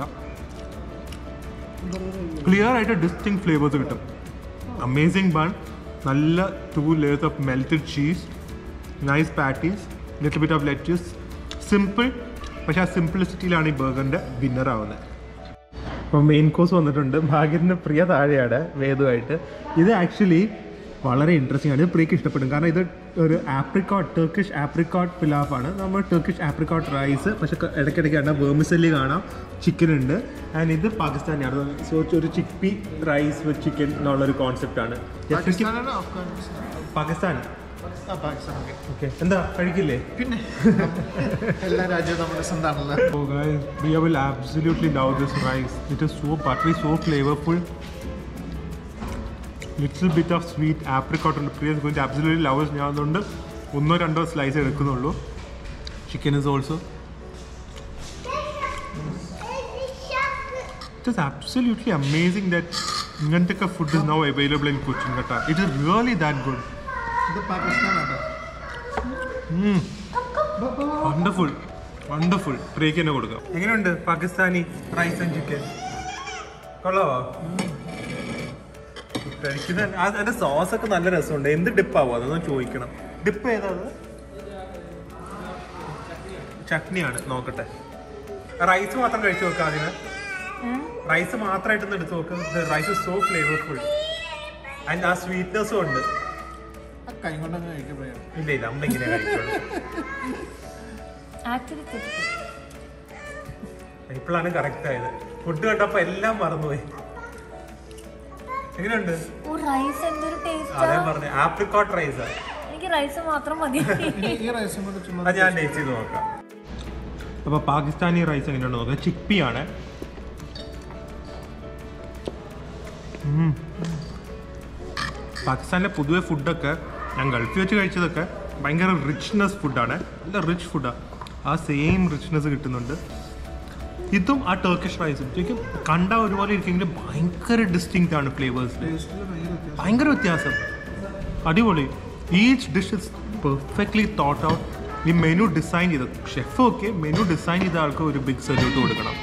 ക്ലിയർ ആയിട്ട് ഡിസ്റ്റിങ് ഫ്ലേവേഴ്സ് കിട്ടും അമേസിങ് ബൺ നല്ല two layers of melted cheese nice patties little bit of lettuce simple പക്ഷെ ആ സിംപ്ലിസിറ്റിയിലാണ് ഈ ബർഗറിൻ്റെ വിന്നർ ആവുന്നത് അപ്പോൾ മെയിൻ കോഴ്സ് വന്നിട്ടുണ്ട് ഭാഗ്യത്തിൻ്റെ പ്രിയ താഴെയാണ് വേദുമായിട്ട് ഇത് ആക്ച്വലി വളരെ ഇൻട്രസ്റ്റിംഗ് ആണ് ഇത് പ്രിയക്ക് ഇഷ്ടപ്പെടും കാരണം ഇത് ഒരു ആപ്രിക്കോട്ട് ടർക്കിഷ് ആപ്രിക്കോട്ട് പിലാഫാണ് നമ്മൾ ടർക്കിഷ് ആപ്രിക്കോട്ട് റൈസ് പക്ഷെ ക- ഇടയ്ക്കിടയ്ക്ക് കാണാം വേമിസല്ലി കാണാം ചിക്കൻ ഉണ്ട് ആൻഡ് ഇത് പാകിസ്ഥാനിയാണ് സോ ഒരു ചിപ്പി റൈസ് വിത്ത് ചിക്കൻ എന്നുള്ളൊരു കോൺസെപ്റ്റാണ് പാകിസ്ഥാനാണോ അഫ്ഗാനിസ്ഥാൻ പാകിസ്ഥാൻ ആ പാകിസ്ഥാൻ ഓക്കെ ഓക്കെ എന്താ കഴിക്കില്ലേ പിന്നെ എല്ലാ രാജ്യവും നമ്മുടെ സ്വന്തമാണല്ലോ Oh guys, Priya will absolutely love this rice. It is so buttery, so flavorful. Little bit of sweet apricot ഉണ്ട് Priya is going to absolutely love it. ഞാൻ അതുകൊണ്ട് ഒന്നോ രണ്ടോ സ്ലൈസ് എടുക്കുന്നുള്ളൂ chicken is also it is absolutely amazing that ഇങ്ങനത്തെ food is now available in Cochin കേട്ടോ it is really that good ഇത് പാകിസ്ഥാനാട്ടോ വണ്ടർഫുൾ വണ്ടർഫുൾ ബ്രേക്ക് തന്നെ കൊടുക്കാം എങ്ങനെയുണ്ട് പാകിസ്ഥാനി റൈസ് ആൻഡ് ചിക്കൻ കൊള്ളാവോ കഴിക്കുന്ന ആ- അതിന്റെ സോസ് ഒക്കെ നല്ല രസമുണ്ട് എന്ത് ഡിപ്പാവോ അതൊന്ന് ചോദിക്കണം ഡിപ്പ് ഏതാ അത്? ചട്നിയാണ് നോക്കട്ടെ റൈസ് മാത്രം കഴിച്ചു നോക്കാം അതിന് റൈസ് മാത്രമായിട്ടൊന്ന് എടുത്ത് നോക്ക് റൈസ് സോ ഫ്ലേവർഫുൾ അതിന്റെ ആ സ്വീറ്റ്നെസ്സും ഉണ്ട് ആ കൈ കൊണ്ടങ്ങ് കഴിക്കാൻ പറയാം ഇല്ല ഇല്ല അമ്മ ഇങ്ങനെ കഴിക്കുള്ളൂ ആക്ച്വലി ഇപ്പോഴാണ് കറക്റ്റ് ആയത് ഫുഡ് കണ്ടപ്പോ എല്ലാം മറന്നുപോയി എങ്ങനെയുണ്ട് ഓ റൈസ് എന്തൊരു അതേ ടേസ്റ്റ് പറഞ്ഞ ആപ്രിക്കോട്ട് റൈസ് എനിക്ക് റൈസ് മാത്രം മതി ഇനി ഈ റൈസും കൂടെ ചുമ്മാ അത് ഞാൻ ടേസ്റ്റ് ചെയ്ത് നോക്കാം അപ്പൊ പാകിസ്ഥാനി റൈസ് എങ്ങനെയാണ് നോക്കാം ചിപ്പി ആണ് ഉം. പാകിസ്ഥാനിലെ പൊതുവെ ഫുഡൊക്കെ ഞാൻ ഗൾഫിൽ വെച്ച് കഴിച്ചതൊക്കെ ഭയങ്കര റിച്ച്നെസ് ഫുഡാണ് നല്ല റിച്ച് ഫുഡാണ് ആ സെയിം റിച്ച്നെസ് കിട്ടുന്നുണ്ട് ഇതും ആ ടർക്കിഷ് റൈസും ശരിക്കും കണ്ട ഒരുപോലെ ഇരിക്കുമെങ്കിലും ഭയങ്കര ഡിസ്റ്റിങ്ക്റ്റ് ആണ് ഫ്ലേവേഴ്സ് ടേസ്റ്റിൽ ഭയങ്കര വ്യത്യാസം ഭയങ്കര വ്യത്യാസം അടിപൊളി each dish is perfectly thought out ഈ മെനു ഡിസൈൻ ചെയ്ത് ഷെഫ് ഓക്കെ മെനു ഡിസൈൻ ചെയ്ത ആൾക്ക് ഒരു ബിഗ് സല്യൂട്ട് കൊടുക്കണം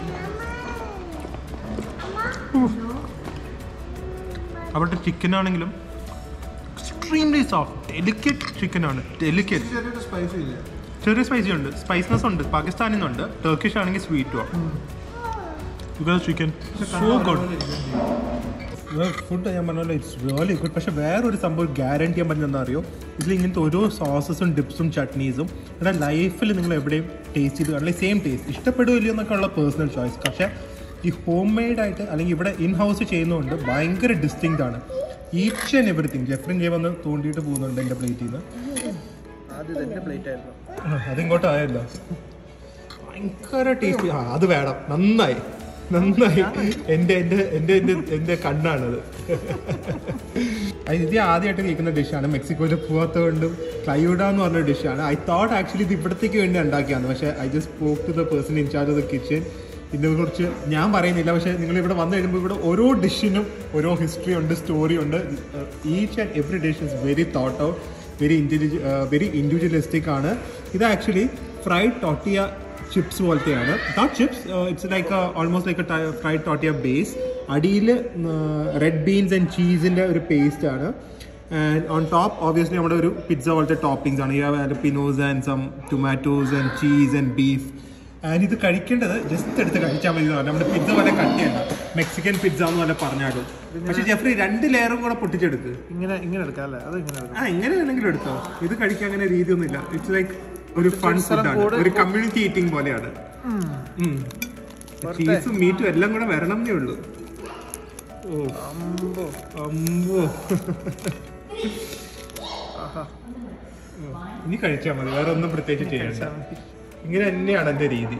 ഉഫ്. അവിടുത്തെ ചിക്കൻ ആണെങ്കിലും എക്സ്ട്രീംലി സോഫ്റ്റ് ഡെലിക്കേറ്റ് ചിക്കൻ ആണ് ഡെലിക്കേറ്റ് ചെറിയൊരു സ്പൈസി ഇല്ല ചെറിയ സ്പൈസി ഉണ്ട് സ്പൈസ്നെസ് ഉണ്ട് പാകിസ്ഥാനിൽ നിന്നുണ്ട് ടർക്കിഷ് ആണെങ്കിൽ സ്വീറ്റും ചിക്കൻ സോ ഗുഡ് ഫുഡ് ഞാൻ പറഞ്ഞല്ലോ ഇറ്റ്സ് റിയലി ഗുഡ് പക്ഷെ വേറൊരു സംഭവം ഗ്യാരണ്ടി ചെയ്യാൻ പറ്റുന്ന എന്താ അറിയോ ഇതിൽ ഇങ്ങനത്തെ ഓരോ സോസസും ഡിപ്സും ചട്നീസും നിങ്ങളുടെ ലൈഫിൽ നിങ്ങൾ എവിടെയും ടേസ്റ്റ് ചെയ്ത് അല്ലെങ്കിൽ സെയിം ടേസ്റ്റ് ഇഷ്ടപ്പെടുമോ ഇല്ലയോ എന്നൊക്കെ ഉള്ള പേഴ്സണൽ ചോയ്സ് പക്ഷേ ഈ ഹോം മെയ്ഡ് ആയിട്ട് അല്ലെങ്കിൽ ഇവിടെ ഇൻ ഹൗസ് ചെയ്യുന്നതുകൊണ്ട് ഭയങ്കര ഡിസ്റ്റിങ്ക്റ്റ് ആണ് each and everything Jeffrin J വന്ന് തോണ്ടിയിട്ട് പോകുന്നുണ്ട് എൻ്റെ പ്ലേറ്റിൽ നിന്ന് ആദ്യം ഇതെന്റെ പ്ലേറ്റ് ആയിരുന്നു അതിങ്ങോട്ടായല്ലോ ഭയങ്കര ടേസ്റ്റി ആ അത് വേണം നന്നായി നന്നായി എൻ്റെ എൻ്റെ എൻ്റെ എൻ്റെ എൻ്റെ കണ്ണാണത് അത് ഇത് ആദ്യമായിട്ട് കേൾക്കുന്ന ഡിഷാണ് മെക്സിക്കോയിൽ പോകാത്തതുകൊണ്ടും ക്ലൈയൂഡ എന്ന് പറഞ്ഞ ഡിഷാണ് ഐ തോട്ട് ആക്ച്വലി ഇത് ഇവിടത്തേക്ക് വേണ്ടി ഉണ്ടാക്കിയാണ് പക്ഷേ I just spoke to the person in charge of the kitchen ഇതിനെക്കുറിച്ച് ഞാൻ പറയുന്നില്ല പക്ഷേ നിങ്ങൾ ഇവിടെ വന്നു കഴിയുമ്പോൾ ഇവിടെ ഓരോ ഡിഷിനും ഓരോ ഹിസ്റ്ററി ഉണ്ട് സ്റ്റോറി ഉണ്ട് each and every dish is very thought out very individua very individualistic ആണ് ഇത് ആക്ച്വലി ഫ്രൈഡ് ടോട്ടിയ ചിപ്സ് പോലത്തെയാണ് not chips it's like almost like fried ടോട്ടിയ ബേസ് അടിയിൽ റെഡ് ബീൻസ് ആൻഡ് ചീസിൻ്റെ ഒരു പേസ്റ്റ് ആണ് ആൻഡ് ഓൺ ടോപ്പ് ഓബിയസ്ലി നമ്മുടെ ഒരു പിസ്സ പോലത്തെ ടോപ്പിംഗ്സ് ആണ് you have pinos and some tomatoes and cheese and beef and ഇത് കഴിക്കേണ്ടത് ജസ്റ്റ് എടുത്ത് കഴിച്ചാൽ മതി എന്ന് പറഞ്ഞാൽ നമ്മുടെ പിസ്സ പോലെ കട്ടിയല്ല മെക്സിക്കൻ പിസ്സ എന്ന് പോലെ പറഞ്ഞാലും പക്ഷെ ജെഫ്രി രണ്ട് ലെയറും കൂടെ പൊട്ടിച്ചെടുക്ക് ഇങ്ങനെ ഇങ്ങനെ എടുക്കാം അല്ലേ അത് ഇങ്ങനെ എടുക്കാം ആ എങ്ങനെ വേണമെങ്കിലും എടുത്തോ ഇത് കഴിക്കാൻ അങ്ങനെ രീതിയൊന്നുമില്ല ഇറ്റ്സ് ലൈക്ക് ഒരു ഫൺ സ്ഥലം ഫുഡാണ് കൂടെ ഒരു കമ്മ്യൂണിറ്റി ഈറ്റിംഗ് പോലെയാണ് ചീസും മീറ്റും എല്ലാം കൂടെ വരണം എന്നേ ഉള്ളൂ ഓ അമ്പോ അമ്പോ ആഹാ ഇനി കഴിച്ചാൽ മതി വേറെ ഒന്നും പ്രത്യേകിച്ച് ചെയ്യണ്ട ഇങ്ങനെ തന്നെയാണ് എൻ്റെ രീതി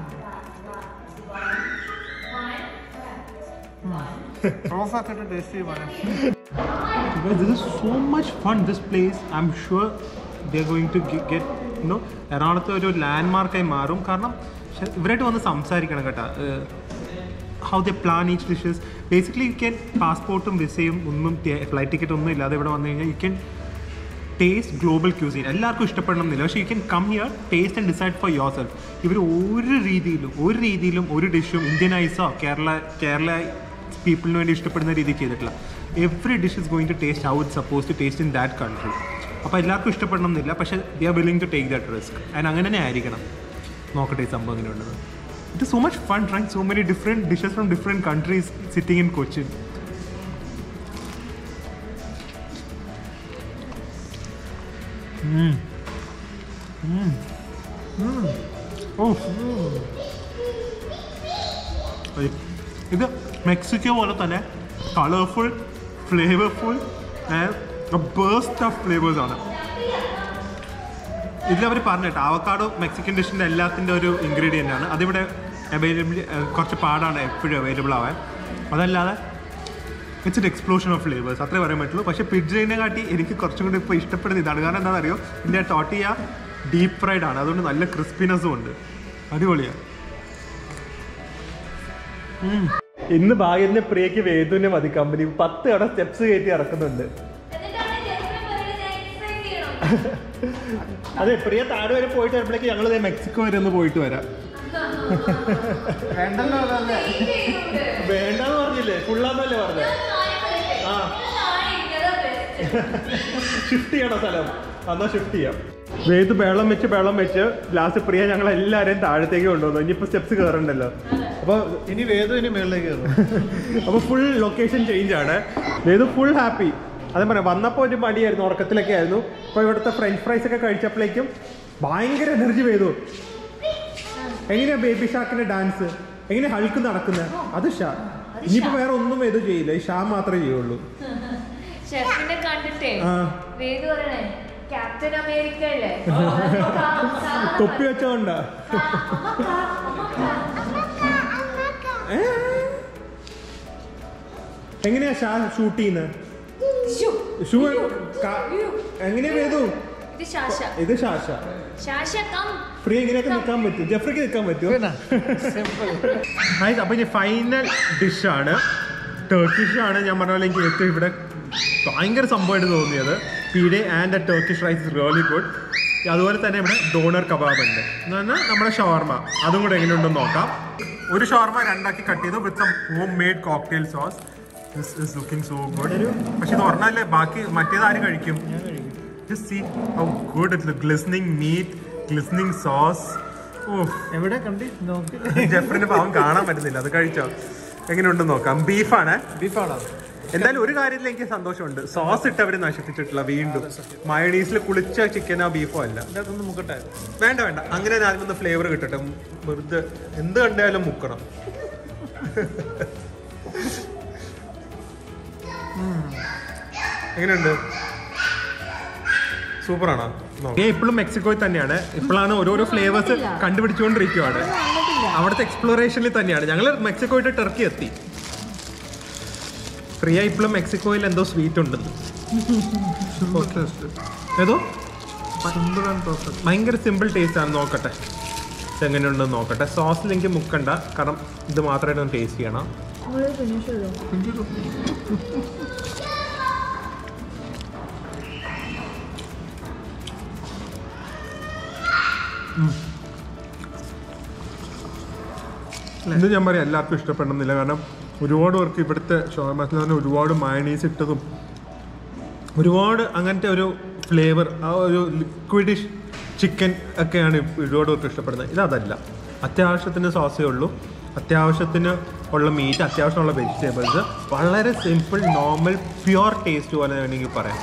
സോസ് ആക്കിയിട്ട് ടേസ്റ്റ് ചെയ്യുവാണ് Because this is so much fun. This place, I'm sure they're going to ge- get, you know, എറണാകുളത്തെ ഒരു ലാൻഡ് മാർക്കായി മാറും കാരണം ശ- ഇവരായിട്ട് വന്ന് സംസാരിക്കണം കേട്ടോ how the plan each dishes basically you can പാസ്പോർട്ടും വിസയും ഒന്നും ഫ്ലൈറ്റ് ടിക്കറ്റ് ഒന്നും ഇല്ലാതെ ഇവിടെ വന്നു കഴിഞ്ഞാൽ you can taste global cuisine എല്ലാവർക്കും ഇഷ്ടപ്പെടണം എന്നില്ല പക്ഷേ you can come here taste and decide for yourself ഇവർ ഒരു രീതിയിലും ഒരു രീതിയിലും ഒരു ഡിഷും ഇന്ത്യനൈസോ കേരള കേരള പീപ്പിളിന് വേണ്ടി ഇഷ്ടപ്പെടുന്ന രീതിയിൽ ചെയ്തിട്ടില്ല every dish is going to taste how it suppose to taste in that country അപ്പോൾ എല്ലാവർക്കും ഇഷ്ടപ്പെടണം എന്നില്ല പക്ഷേ they are willing to take that risk and അങ്ങനെ തന്നെ ആയിരിക്കണം നോക്കട്ടെ ഈ സംഭവം എങ്ങനെ ഉണ്ടെന്ന് it so much fun trying so many different dishes from different countries sitting in Cochin oh hey. ഇത് മെക്സിക്കോ പോലെ തന്നെ colourful flavourful burst of flavours ആണ് ഇതിലവർ പറഞ്ഞിട്ട് ആവക്കാടോ മെക്സിക്കൻ ഡിഷിൻ്റെ എല്ലാത്തിൻ്റെ ഒരു ഇൻഗ്രീഡിയൻ്റ് ആണ് അതിവിടെ അവൈലബിൾ കുറച്ച് പാടാണ് എപ്പോഴും അവൈലബിൾ ആവാൻ അതല്ലാതെ it's an explosion of flavours അത്രേ പറയാൻ പറ്റുള്ളൂ പക്ഷേ പിഡ്ജയിനെ കാട്ടി എനിക്ക് കുറച്ചും കൂടി ഇപ്പോൾ ഇഷ്ടപ്പെടുന്ന ഇതാണ് കാരണം എന്താണെന്ന് അറിയോ ഇതിൻ്റെ ടോട്ടിയ ഡീപ്പ് ഫ്രൈഡ് ആണ് അതുകൊണ്ട് നല്ല ക്രിസ്പിനെസ്സും ഉണ്ട് അടിപൊളിയാണ് ഇന്ന് ഭാഗ്യന്റെ പ്രിയക്ക് വേദുവിനെ മതി കമ്പനി പത്ത് അവിടെ സ്റ്റെപ്സ് കയറ്റി ഇറക്കുന്നുണ്ട് അതെ പ്രിയ താഴെ വരെ പോയിട്ട് വരുമ്പോഴേക്ക് ഞങ്ങൾ മെക്സിക്കോ വരെ ഒന്ന് പോയിട്ട് വരാം വേണ്ടല്ലോ അതല്ലേ വേണ്ടെന്ന് പറഞ്ഞില്ലേ ഫുള്ളാന്നല്ലേ പറഞ്ഞത് ആ ഷിഫ്റ്റ് ചെയ്യണോ സ്ഥലം എന്നാ ഷിഫ്റ്റ് ചെയ്യാം വേദ് വെള്ളം വെച്ച് വെള്ളം വെച്ച് ലാസ്റ്റ് പ്രിയ ഞങ്ങൾ എല്ലാവരെയും താഴത്തേക്ക് കൊണ്ടുവന്നു ഇനിയിപ്പോൾ സ്റ്റെപ്സ് കയറണ്ടല്ലോ അപ്പോൾ ഇനി വേദു ഇനി മേളിലേക്ക് കയറും അപ്പോൾ ഫുൾ ലൊക്കേഷൻ ചേഞ്ച് ആണ് വേദു ഫുൾ ഹാപ്പി അതേ പറയാം വന്നപ്പോൾ ഒരു മടിയായിരുന്നു ഉറക്കത്തിലൊക്കെ ആയിരുന്നു അപ്പോൾ ഇവിടുത്തെ ഫ്രഞ്ച് ഫ്രൈസ് ഒക്കെ കഴിച്ചപ്പോഴേക്കും ഭയങ്കര എനർജി വേദു എങ്ങനെയാ ബേബി ഷാക്കിന്റെ ഡാൻസ് എങ്ങനെയാ ഹൾക്ക് നടക്കുന്നത് അത് ഷാ ഇനിയിപ്പോ വേറെ ഒന്നും വേദു ചെയ്യില്ല ഈ ഷാ മാത്രമേ ചെയ്യുള്ളൂ ഷെഫിനെ കണ്ടിട്ടേ ആ വേദു പറയണേ ക്യാപ്റ്റൻ അമേരിക്ക അല്ലേ തൊപ്പി വെച്ചോണ്ടാ ഏ? എങ്ങനെയാ ഷാ ഷൂട്ട് ചെയ്യുന്നത് ഷൂ ക- എങ്ങനെയാ വേദു ഇത് ശാശ ഇത് ഷാഷ ശാശ കം ഫ്രീ എങ്ങനെയൊക്കെ നിൽക്കാൻ പറ്റും ജെഫ്രിക്ക് നിൽക്കാൻ പറ്റുമോ പിന്നെ സിമ്പിൾ Guys, അപ്പൊ ഇനി ഫൈനൽ ഡിഷാണ് ടർക്കിഷ് ആണ് ഞാൻ പറഞ്ഞ പോലെ എനിക്ക് ഏറ്റവും ഇവിടെ ഭയങ്കര സംഭവമായിട്ട് തോന്നിയത് pide and a Turkish rice is really good അതുപോലെ തന്നെ ഇവിടെ ഡോണർ കബാബ് ഉണ്ട് എന്ന് പറഞ്ഞാൽ നമ്മുടെ ഷവർമ അതും കൂടെ എങ്ങനെയുണ്ടെന്ന് നോക്കാം ഒരു ഷവർമ രണ്ടാക്കി കട്ട് ചെയ്തു with homemade cocktail sauce this is looking so good പക്ഷെ ഇത് പറഞ്ഞാലേ ബാക്കി മറ്റേത് ആര് കഴിക്കും Just see how good it looks. Glistening meat, glistening sauce. ഓഹ് എവിടെ കണ്ടി നോക്കി ജെഫറിന് പാവം കാണാൻ പറ്റുന്നില്ല അത് കഴിച്ചോ എങ്ങനെയുണ്ടെന്ന് നോക്കാം ബീഫാണ് ബീഫാണോ എന്തായാലും ഒരു കാര്യത്തിൽ എനിക്ക് സന്തോഷമുണ്ട് സോസ് ഇട്ട് അവര് നശിപ്പിച്ചിട്ടില്ല വീണ്ടും മയണീസിൽ കുളിച്ച ചിക്കനോ ബീഫോ അല്ല ഇതിനകത്തൊന്ന് മുക്കട്ടെ വേണ്ട വേണ്ട അങ്ങനെ ആദ്യം ഫ്ലേവർ കിട്ടട്ടെ വെറുതെ എന്ത് കണ്ടാലും മുക്കണം എങ്ങനെയുണ്ട് സൂപ്പറാണോ ഞാൻ ഇപ്പോഴും മെക്സിക്കോയിൽ തന്നെയാണ് ഇപ്പോഴാണ് ഓരോരോ ഫ്ലേവേഴ്സ് കണ്ടുപിടിച്ചുകൊണ്ടിരിക്കുവാണ് അവിടുത്തെ എക്സ്പ്ലോറേഷനിൽ തന്നെയാണ് ഞങ്ങൾ മെക്സിക്കോയിട്ട് ടർക്കി എത്തി പ്രിയ ഇപ്പോഴും മെക്സിക്കോയിൽ എന്തോ സ്വീറ്റ് ഉണ്ടെന്ന് ഏതോ സിമ്പിൾ ആൻഡ് പെർഫെക്റ്റ് ഭയങ്കര സിമ്പിൾ ടേസ്റ്റ് ആണ് നോക്കട്ടെ എങ്ങനെയുണ്ടെന്ന് നോക്കട്ടെ സോസിൽ എനിക്ക് മുക്കണ്ട കാരണം ഇത് മാത്രമായിട്ട് ഒന്ന് ടേസ്റ്റ് ചെയ്യണം ഇത് ഞാൻ പറയാം എല്ലാവർക്കും ഇഷ്ടപ്പെടണമെന്നില്ല കാരണം ഒരുപാട് പേർക്ക് ഇവിടുത്തെ ഷോർമസിൽ തന്നെ ഒരുപാട് മയണീസ് ഇട്ടതും ഒരുപാട് അങ്ങനത്തെ ഒരു ഫ്ലേവർ ആ ഒരു ലിക്വിഡിഷ് ചിക്കൻ ഒക്കെയാണ് ഒരുപാട് പേർക്ക് ഇഷ്ടപ്പെടുന്നത് ഇതല്ല അത്യാവശ്യത്തിന് സോസേ ഉള്ളൂ അത്യാവശ്യത്തിന് ഉള്ള മീറ്റ് അത്യാവശ്യമുള്ള വെജിറ്റബിൾസ് വളരെ സിമ്പിൾ നോർമൽ പ്യുവർ ടേസ്റ്റ് പോലെ വേണമെങ്കിൽ പറയാം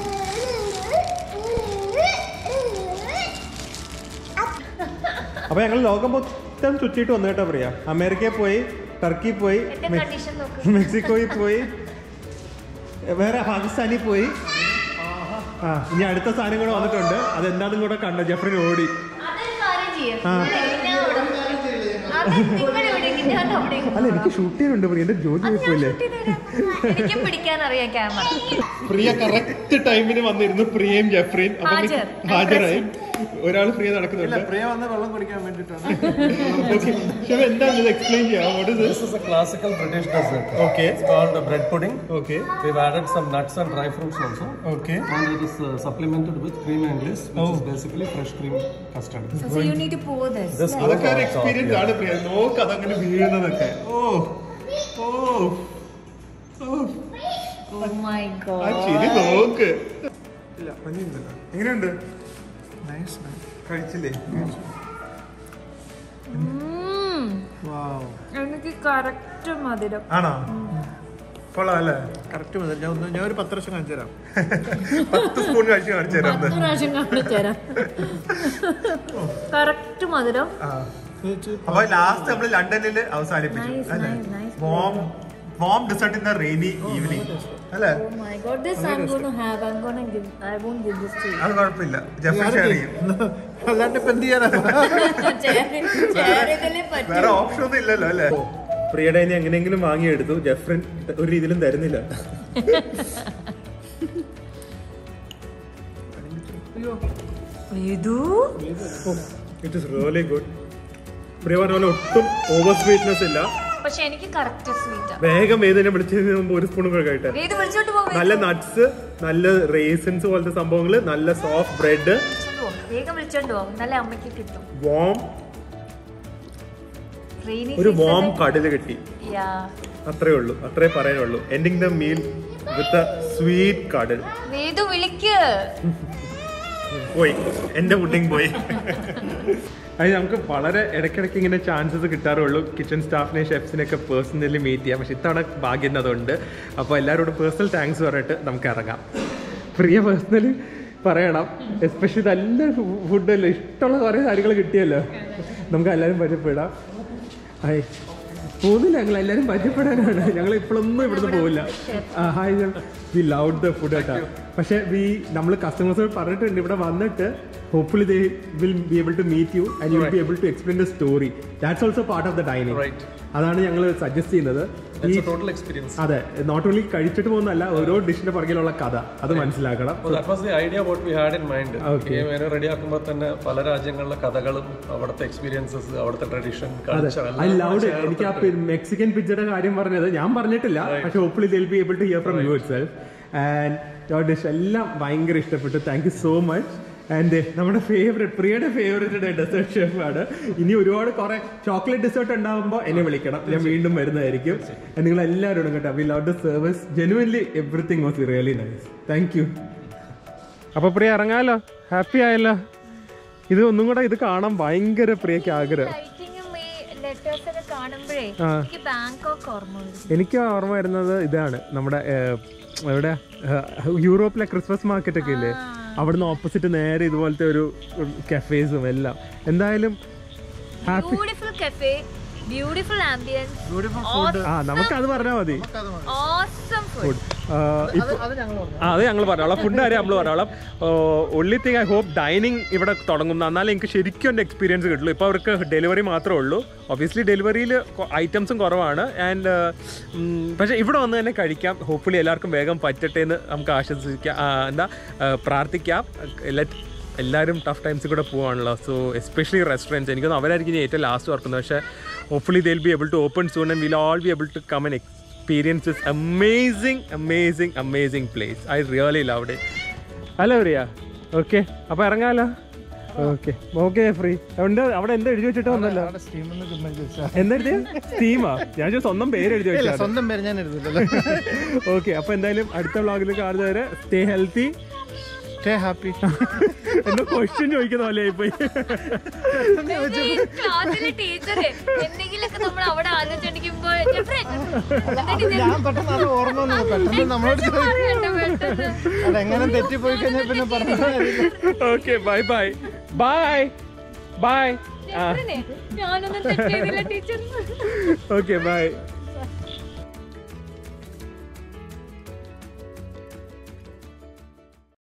അപ്പോൾ ഞങ്ങൾ ലോകം മൊത്തം ചുറ്റിയിട്ട് വന്നു കേട്ടോ പറയാ അമേരിക്കയിൽ പോയി ടർക്കി പോയി എന്റെ മെ- കണ്ടീഷൻ നോക്ക് മെക്സിക്കോയിൽ പോയി വേറെ പാകിസ്ഥാനിൽ പോയി ആ ഇനി അടുത്ത സാധനം കൂടെ വന്നിട്ടുണ്ട് അതെന്താണെന്നും കൂടെ കണ്ട ജഫറിന് ഓടി അതൊരു കാര്യം ചെയ്യും ആ. ഞാൻ അവിടെ അത് നിങ്ങളുടെ എവിടെയെങ്കിലും ഞാൻ അവിടെ അല്ല എനിക്ക് ഷൂട്ട് ചെയ്യാനുണ്ട് പ്രിയ എന്റെ ജോലി അത് ഞാൻ പോയില്ലേ shoot ചെയ്ത് തരാം. എനിക്കും പിടിക്കാൻ അറിയാം ക്യാമറ പ്രിയ കറക്റ്റ് ടൈമിന് വന്നിരുന്നു പ്രിയയും ജഫ്രിയും അപ്പൊ ഹാജർ. ഹാജരായി ഒരാൾ പ്രിയ നടക്കുന്നുണ്ട് പ്രിയ വന്ന് വെള്ളം കുടിക്കാൻ വേണ്ടിയിട്ടാണ് ഷെഫ് എന്താണ് ഇത് എക്സ്പ്ലെയിൻ ചെയ്യാം what is This is a classical British dessert. Okay. It's called uh, bread pudding. Okay We've added some nuts and dry fruits also. Okay And it is uh, supplemented with cream and bliss, which is basically fresh cream custard. So you need to pour this. This goes അതൊക്കെ ഒരു on top, experience yeah. ആണ് പ്രിയ നോക്ക് അതങ്ങനെ വീഴുന്നതൊക്കെ ഓ ഓ ഓ Oh my ആ god. ചിരി നോക്ക് ഇല്ല മഞ്ഞില്ല എങ്ങനെയുണ്ട് നൈസ് കഴിച്ചില്ലേ Mm. വാവ് എനിക്ക് കറക്റ്റ് മധുരം ആണോ കൊള്ളാം അല്ലേ കറക്റ്റ് മതി ഞാൻ ഒന്ന് ഞാൻ ഒരു പത്ത് വർഷം കാണിച്ചു തരാം പത്ത് സ്പൂൺ കഴിച്ച് കാണിച്ചു തരാം പത്ത് പ്രാവശ്യം കാണിച്ചു തരാം കറക്റ്റ് മധുരം ആ. അപ്പൊ ലാസ്റ്റ് നമ്മൾ ലണ്ടനിൽ അവസാനിപ്പിച്ചു Nice, അല്ലേ nice, nice. Warm warm dessert in the rainy evening അല്ലേ Oh my god, this I'm going to have. I'm going to give. I won't give this to you. അത് കുഴപ്പമില്ല ജെഫ്രി ഷെയർ ചെയ്യും അല്ലാണ്ട് ഇപ്പൊ എന്ത് ചെയ്യാനാ ചേരതിലേ പറ്റൂ. വേറെ ഓപ്ഷൻ ഒന്നും ഇല്ലല്ലോ അല്ലേ പ്രിയയുടെ ഇനി എങ്ങനെയെങ്കിലും വാങ്ങിയെടുത്തു ജെഫ്രിൻ ഒരു രീതിയിലും തരുന്നില്ല ഇതു it is really good Priya പറഞ്ഞ പോലെ ഒട്ടും ഓവർ സ്വീറ്റ്നെസ് ഇല്ല പക്ഷെ എനിക്ക് കറക്റ്റ് സ്വീറ്റ് വേഗം ഏതിനെ വിളിച്ചതിന് മുമ്പ് ഒരു സ്പൂൺ കൂടെ കഴിട്ടെ ഏത് വിളിച്ചോണ്ട് പോകും നല്ല നട്ട്സ് നല്ല റേസിൻസ് പോലത്തെ സംഭവങ്ങള് നല്ല സോഫ്റ്റ് ബ്രെഡ് വേഗം വിളിച്ചോണ്ട് പോകും നല്ല അമ്മയ്ക്ക് കിട്ടും വോം റെയിനി ഒരു വോം കടല് കിട്ടി യാ അത്രേ ഉള്ളൂ അത്രേ പറയാനുള്ളൂ ending the meal with sweet കടൽ വേദു വിളിക്ക് പോയി എന്റെ പുഡിങ് പോയി അത് നമുക്ക് വളരെ ഇടയ്ക്കിടയ്ക്ക് ഇങ്ങനെ ചാൻസസ് കിട്ടാറുള്ളൂ കിച്ചൺ സ്റ്റാഫിനെ ഷെഫ്സിനെയൊക്കെ പേഴ്സണലി മീറ്റ് ചെയ്യാം പക്ഷെ ഇത്തവണ ഭാഗ്യം അതുണ്ട് അപ്പോൾ എല്ലാവരോടും പേഴ്സണൽ താങ്ക്സ് പറഞ്ഞിട്ട് നമുക്ക് ഇറങ്ങാം പ്രിയ പേഴ്സണലി പറയണം എസ്പെഷ്യലി നല്ല ഫുഡല്ലേ ഇഷ്ടമുള്ള കുറേ കാര്യങ്ങൾ കിട്ടിയല്ലോ നമുക്ക് എല്ലാവരും പരിചയപ്പെടാം ഹായ് പോകുന്നില്ല ഞങ്ങൾ എല്ലാവരും പരിചയപ്പെടാനാണ് ഞങ്ങൾ ഇപ്പോഴൊന്നും ഇവിടുന്ന് പോവില്ല hi we love the food കേട്ടോ പക്ഷേ വി നമ്മൾ കസ്റ്റമേഴ്സോട് പറഞ്ഞിട്ടുണ്ട് ഇവിടെ വന്നിട്ട് hopefully they will be able to meet you and you will be able to explain the story that's also part of the dining Right. അതാണ് ഞങ്ങൾ സജസ്റ്റ് ചെയ്യുന്നത് It's ഈ a total experience. അതെ നോട്ട് ഓൺലി കഴിച്ചിട്ട് പോകുന്നതല്ല ഓരോ ഡിഷിന്റെ പുറകിലുള്ള കഥ അത് മനസ്സിലാക്കണം So that was the idea what we had in mind. Okay. ഈ മെനു റെഡിയാക്കുമ്പോൾ തന്നെ പല രാജ്യങ്ങളിലെ കഥകളും അവിടുത്തെ എക്സ്പീരിയൻസസ് അവിടുത്തെ ട്രഡീഷൻ അതെ കൾച്ചർ ഐ ലവ് എനിക്ക് ആ മെക്സിക്കൻ പിzzയുടെ കാര്യം പറഞ്ഞത് ഞാൻ പറഞ്ഞിട്ടില്ല പക്ഷെ hopefully they'll be able to hear from you itself and your dish എല്ലാം ഭയങ്കര ഇഷ്ടപ്പെട്ടു thank you so much and നമ്മുടെ ഫേവറേറ്റ് പ്രിയയുടെ ഫേവറേറ്റ് ഡെസേർട്ട് ഷെഫ് ആണ് ഇനി ഒരുപാട് കുറെ ചോക്ലേറ്റ് ഡെസേർട്ട് ഉണ്ടാവുമ്പോൾ എന്നെ വിളിക്കണം ഞാൻ വീണ്ടും വരുന്നതായിരിക്കും And നിങ്ങൾ എല്ലാവരോടും കേട്ടോ we love the service genuinely everything was really nice thank you അപ്പൊ പ്രിയ ഇറങ്ങാലോ ഹാപ്പി ആയല്ലോ ഇത് ഒന്നും കൂടെ ഇത് കാണാൻ ഭയങ്കര പ്രിയക്ക് ആഗ്രഹം ലൈറ്റിങ്ങും ഈ ലെറ്റേഴ്സ് ഒക്കെ കാണുമ്പോഴേ ആ. എനിക്ക് ബാങ്കോക്ക് ഓർമ്മ വരും എനിക്ക് ഓർമ്മ വരുന്നത് ഇതാണ് നമ്മുടെ ഏഹ്, എവിടെ ഏഹ്, യൂറോപ്പിലെ ക്രിസ്മസ് മാർക്കറ്റ് ഒക്കെ ഇല്ലേ അവിടുന്ന് ഓപ്പോസിറ്റ് നേരെ ഇതുപോലത്തെ ഒരു കഫേസും എല്ലാം എന്തായാലും happy beautiful cafe beautiful ambience beautiful ആ നമുക്ക് അത് പറഞ്ഞാൽ മതി ഓസം ഫുഡ് ഇപ്പൊ അത് ഞങ്ങൾ പറഞ്ഞു ആ അത് ഞങ്ങൾ പറഞ്ഞോളാം ഫുഡ് കാര്യം നമ്മൾ പറഞ്ഞോളാം only thing I hope dining ഇവിടെ തുടങ്ങും എന്നാലേ എനിക്ക് ശരിക്കും എൻ്റെ എക്സ്പീരിയൻസ് കിട്ടുള്ളൂ ഇപ്പോൾ അവർക്ക് ഡെലിവറി മാത്രമേ ഉള്ളൂ ഒബ്വിയസ്ലി ഡെലിവറിയിൽ ഐറ്റംസും കുറവാണ് ആൻഡ് പക്ഷേ ഇവിടെ വന്ന് തന്നെ കഴിക്കാം ഹോപ്പ്ഫുള്ളി എല്ലാവർക്കും വേഗം പറ്റട്ടെ എന്ന് നമുക്ക് ആശ്വസിക്കാം ആ, എന്താ ആ, പ്രാർത്ഥിക്കാം ലെറ്റ് എല്ലാവരും ടഫ് ടൈംസിൽ കൂടെ പോവാണല്ലോ സോ എസ്പെഷ്യലി റെസ്റ്റോറൻറ്റ്സ് എനിക്കൊന്നും അവരായിരിക്കും ഇനി ഏറ്റവും ലാസ്റ്റ് ഓർക്കുന്നത് പക്ഷേ hopefully they'll be able to open soon and will all be able to come and experience this amazing, amazing, amazing place. I really loved it. Hello Riya okay അപ്പൊ ഇറങ്ങാലോ okay okay free എന്താ അവിടെ എന്താ എഴുതി വെച്ചിട്ട് വന്നല്ലോ അവിടെ സ്റ്റീമെന്ന് ചുമ്മാ ചോദിച്ചാ എന്താ എഴുതിയ സ്റ്റീമാ ഞാൻ ചോദിച്ചു സ്വന്തം പേര് എഴുതി ഇല്ല വെച്ചാൽ സ്വന്തം പേര് ഞാൻ എഴുതില്ലല്ലോ ഓക്കെ അപ്പൊ എന്തായാലും അടുത്ത വ്ളോഗിൽ കാണുന്നവരെ സ്റ്റേ ഹെൽത്തി സ്റ്റേ ഹാപ്പി എന്തോ ക്വസ്റ്റ്യൻ ചോദിക്കുന്ന പോലെ ആയിപ്പോയി ക്ലാസ്സിലെ ടീച്ചറെ എന്തെങ്കിലുമൊക്കെ നമ്മൾ അവിടെ ആലോചിക്കുമ്പോൾ ഞാൻ പെട്ടെന്ന് അത് ഓർമ്മ വന്നു പെട്ടെന്ന് നമ്മളോട് ചോദിക്കും അതെങ്ങനെ തെറ്റിപ്പോയി കഴിഞ്ഞാൽ പിന്നെ പറഞ്ഞു okay bye bye bye bye ഞാനൊന്നും തെറ്റിയതില്ല ടീച്ചർ ഓക്കെ ബൈ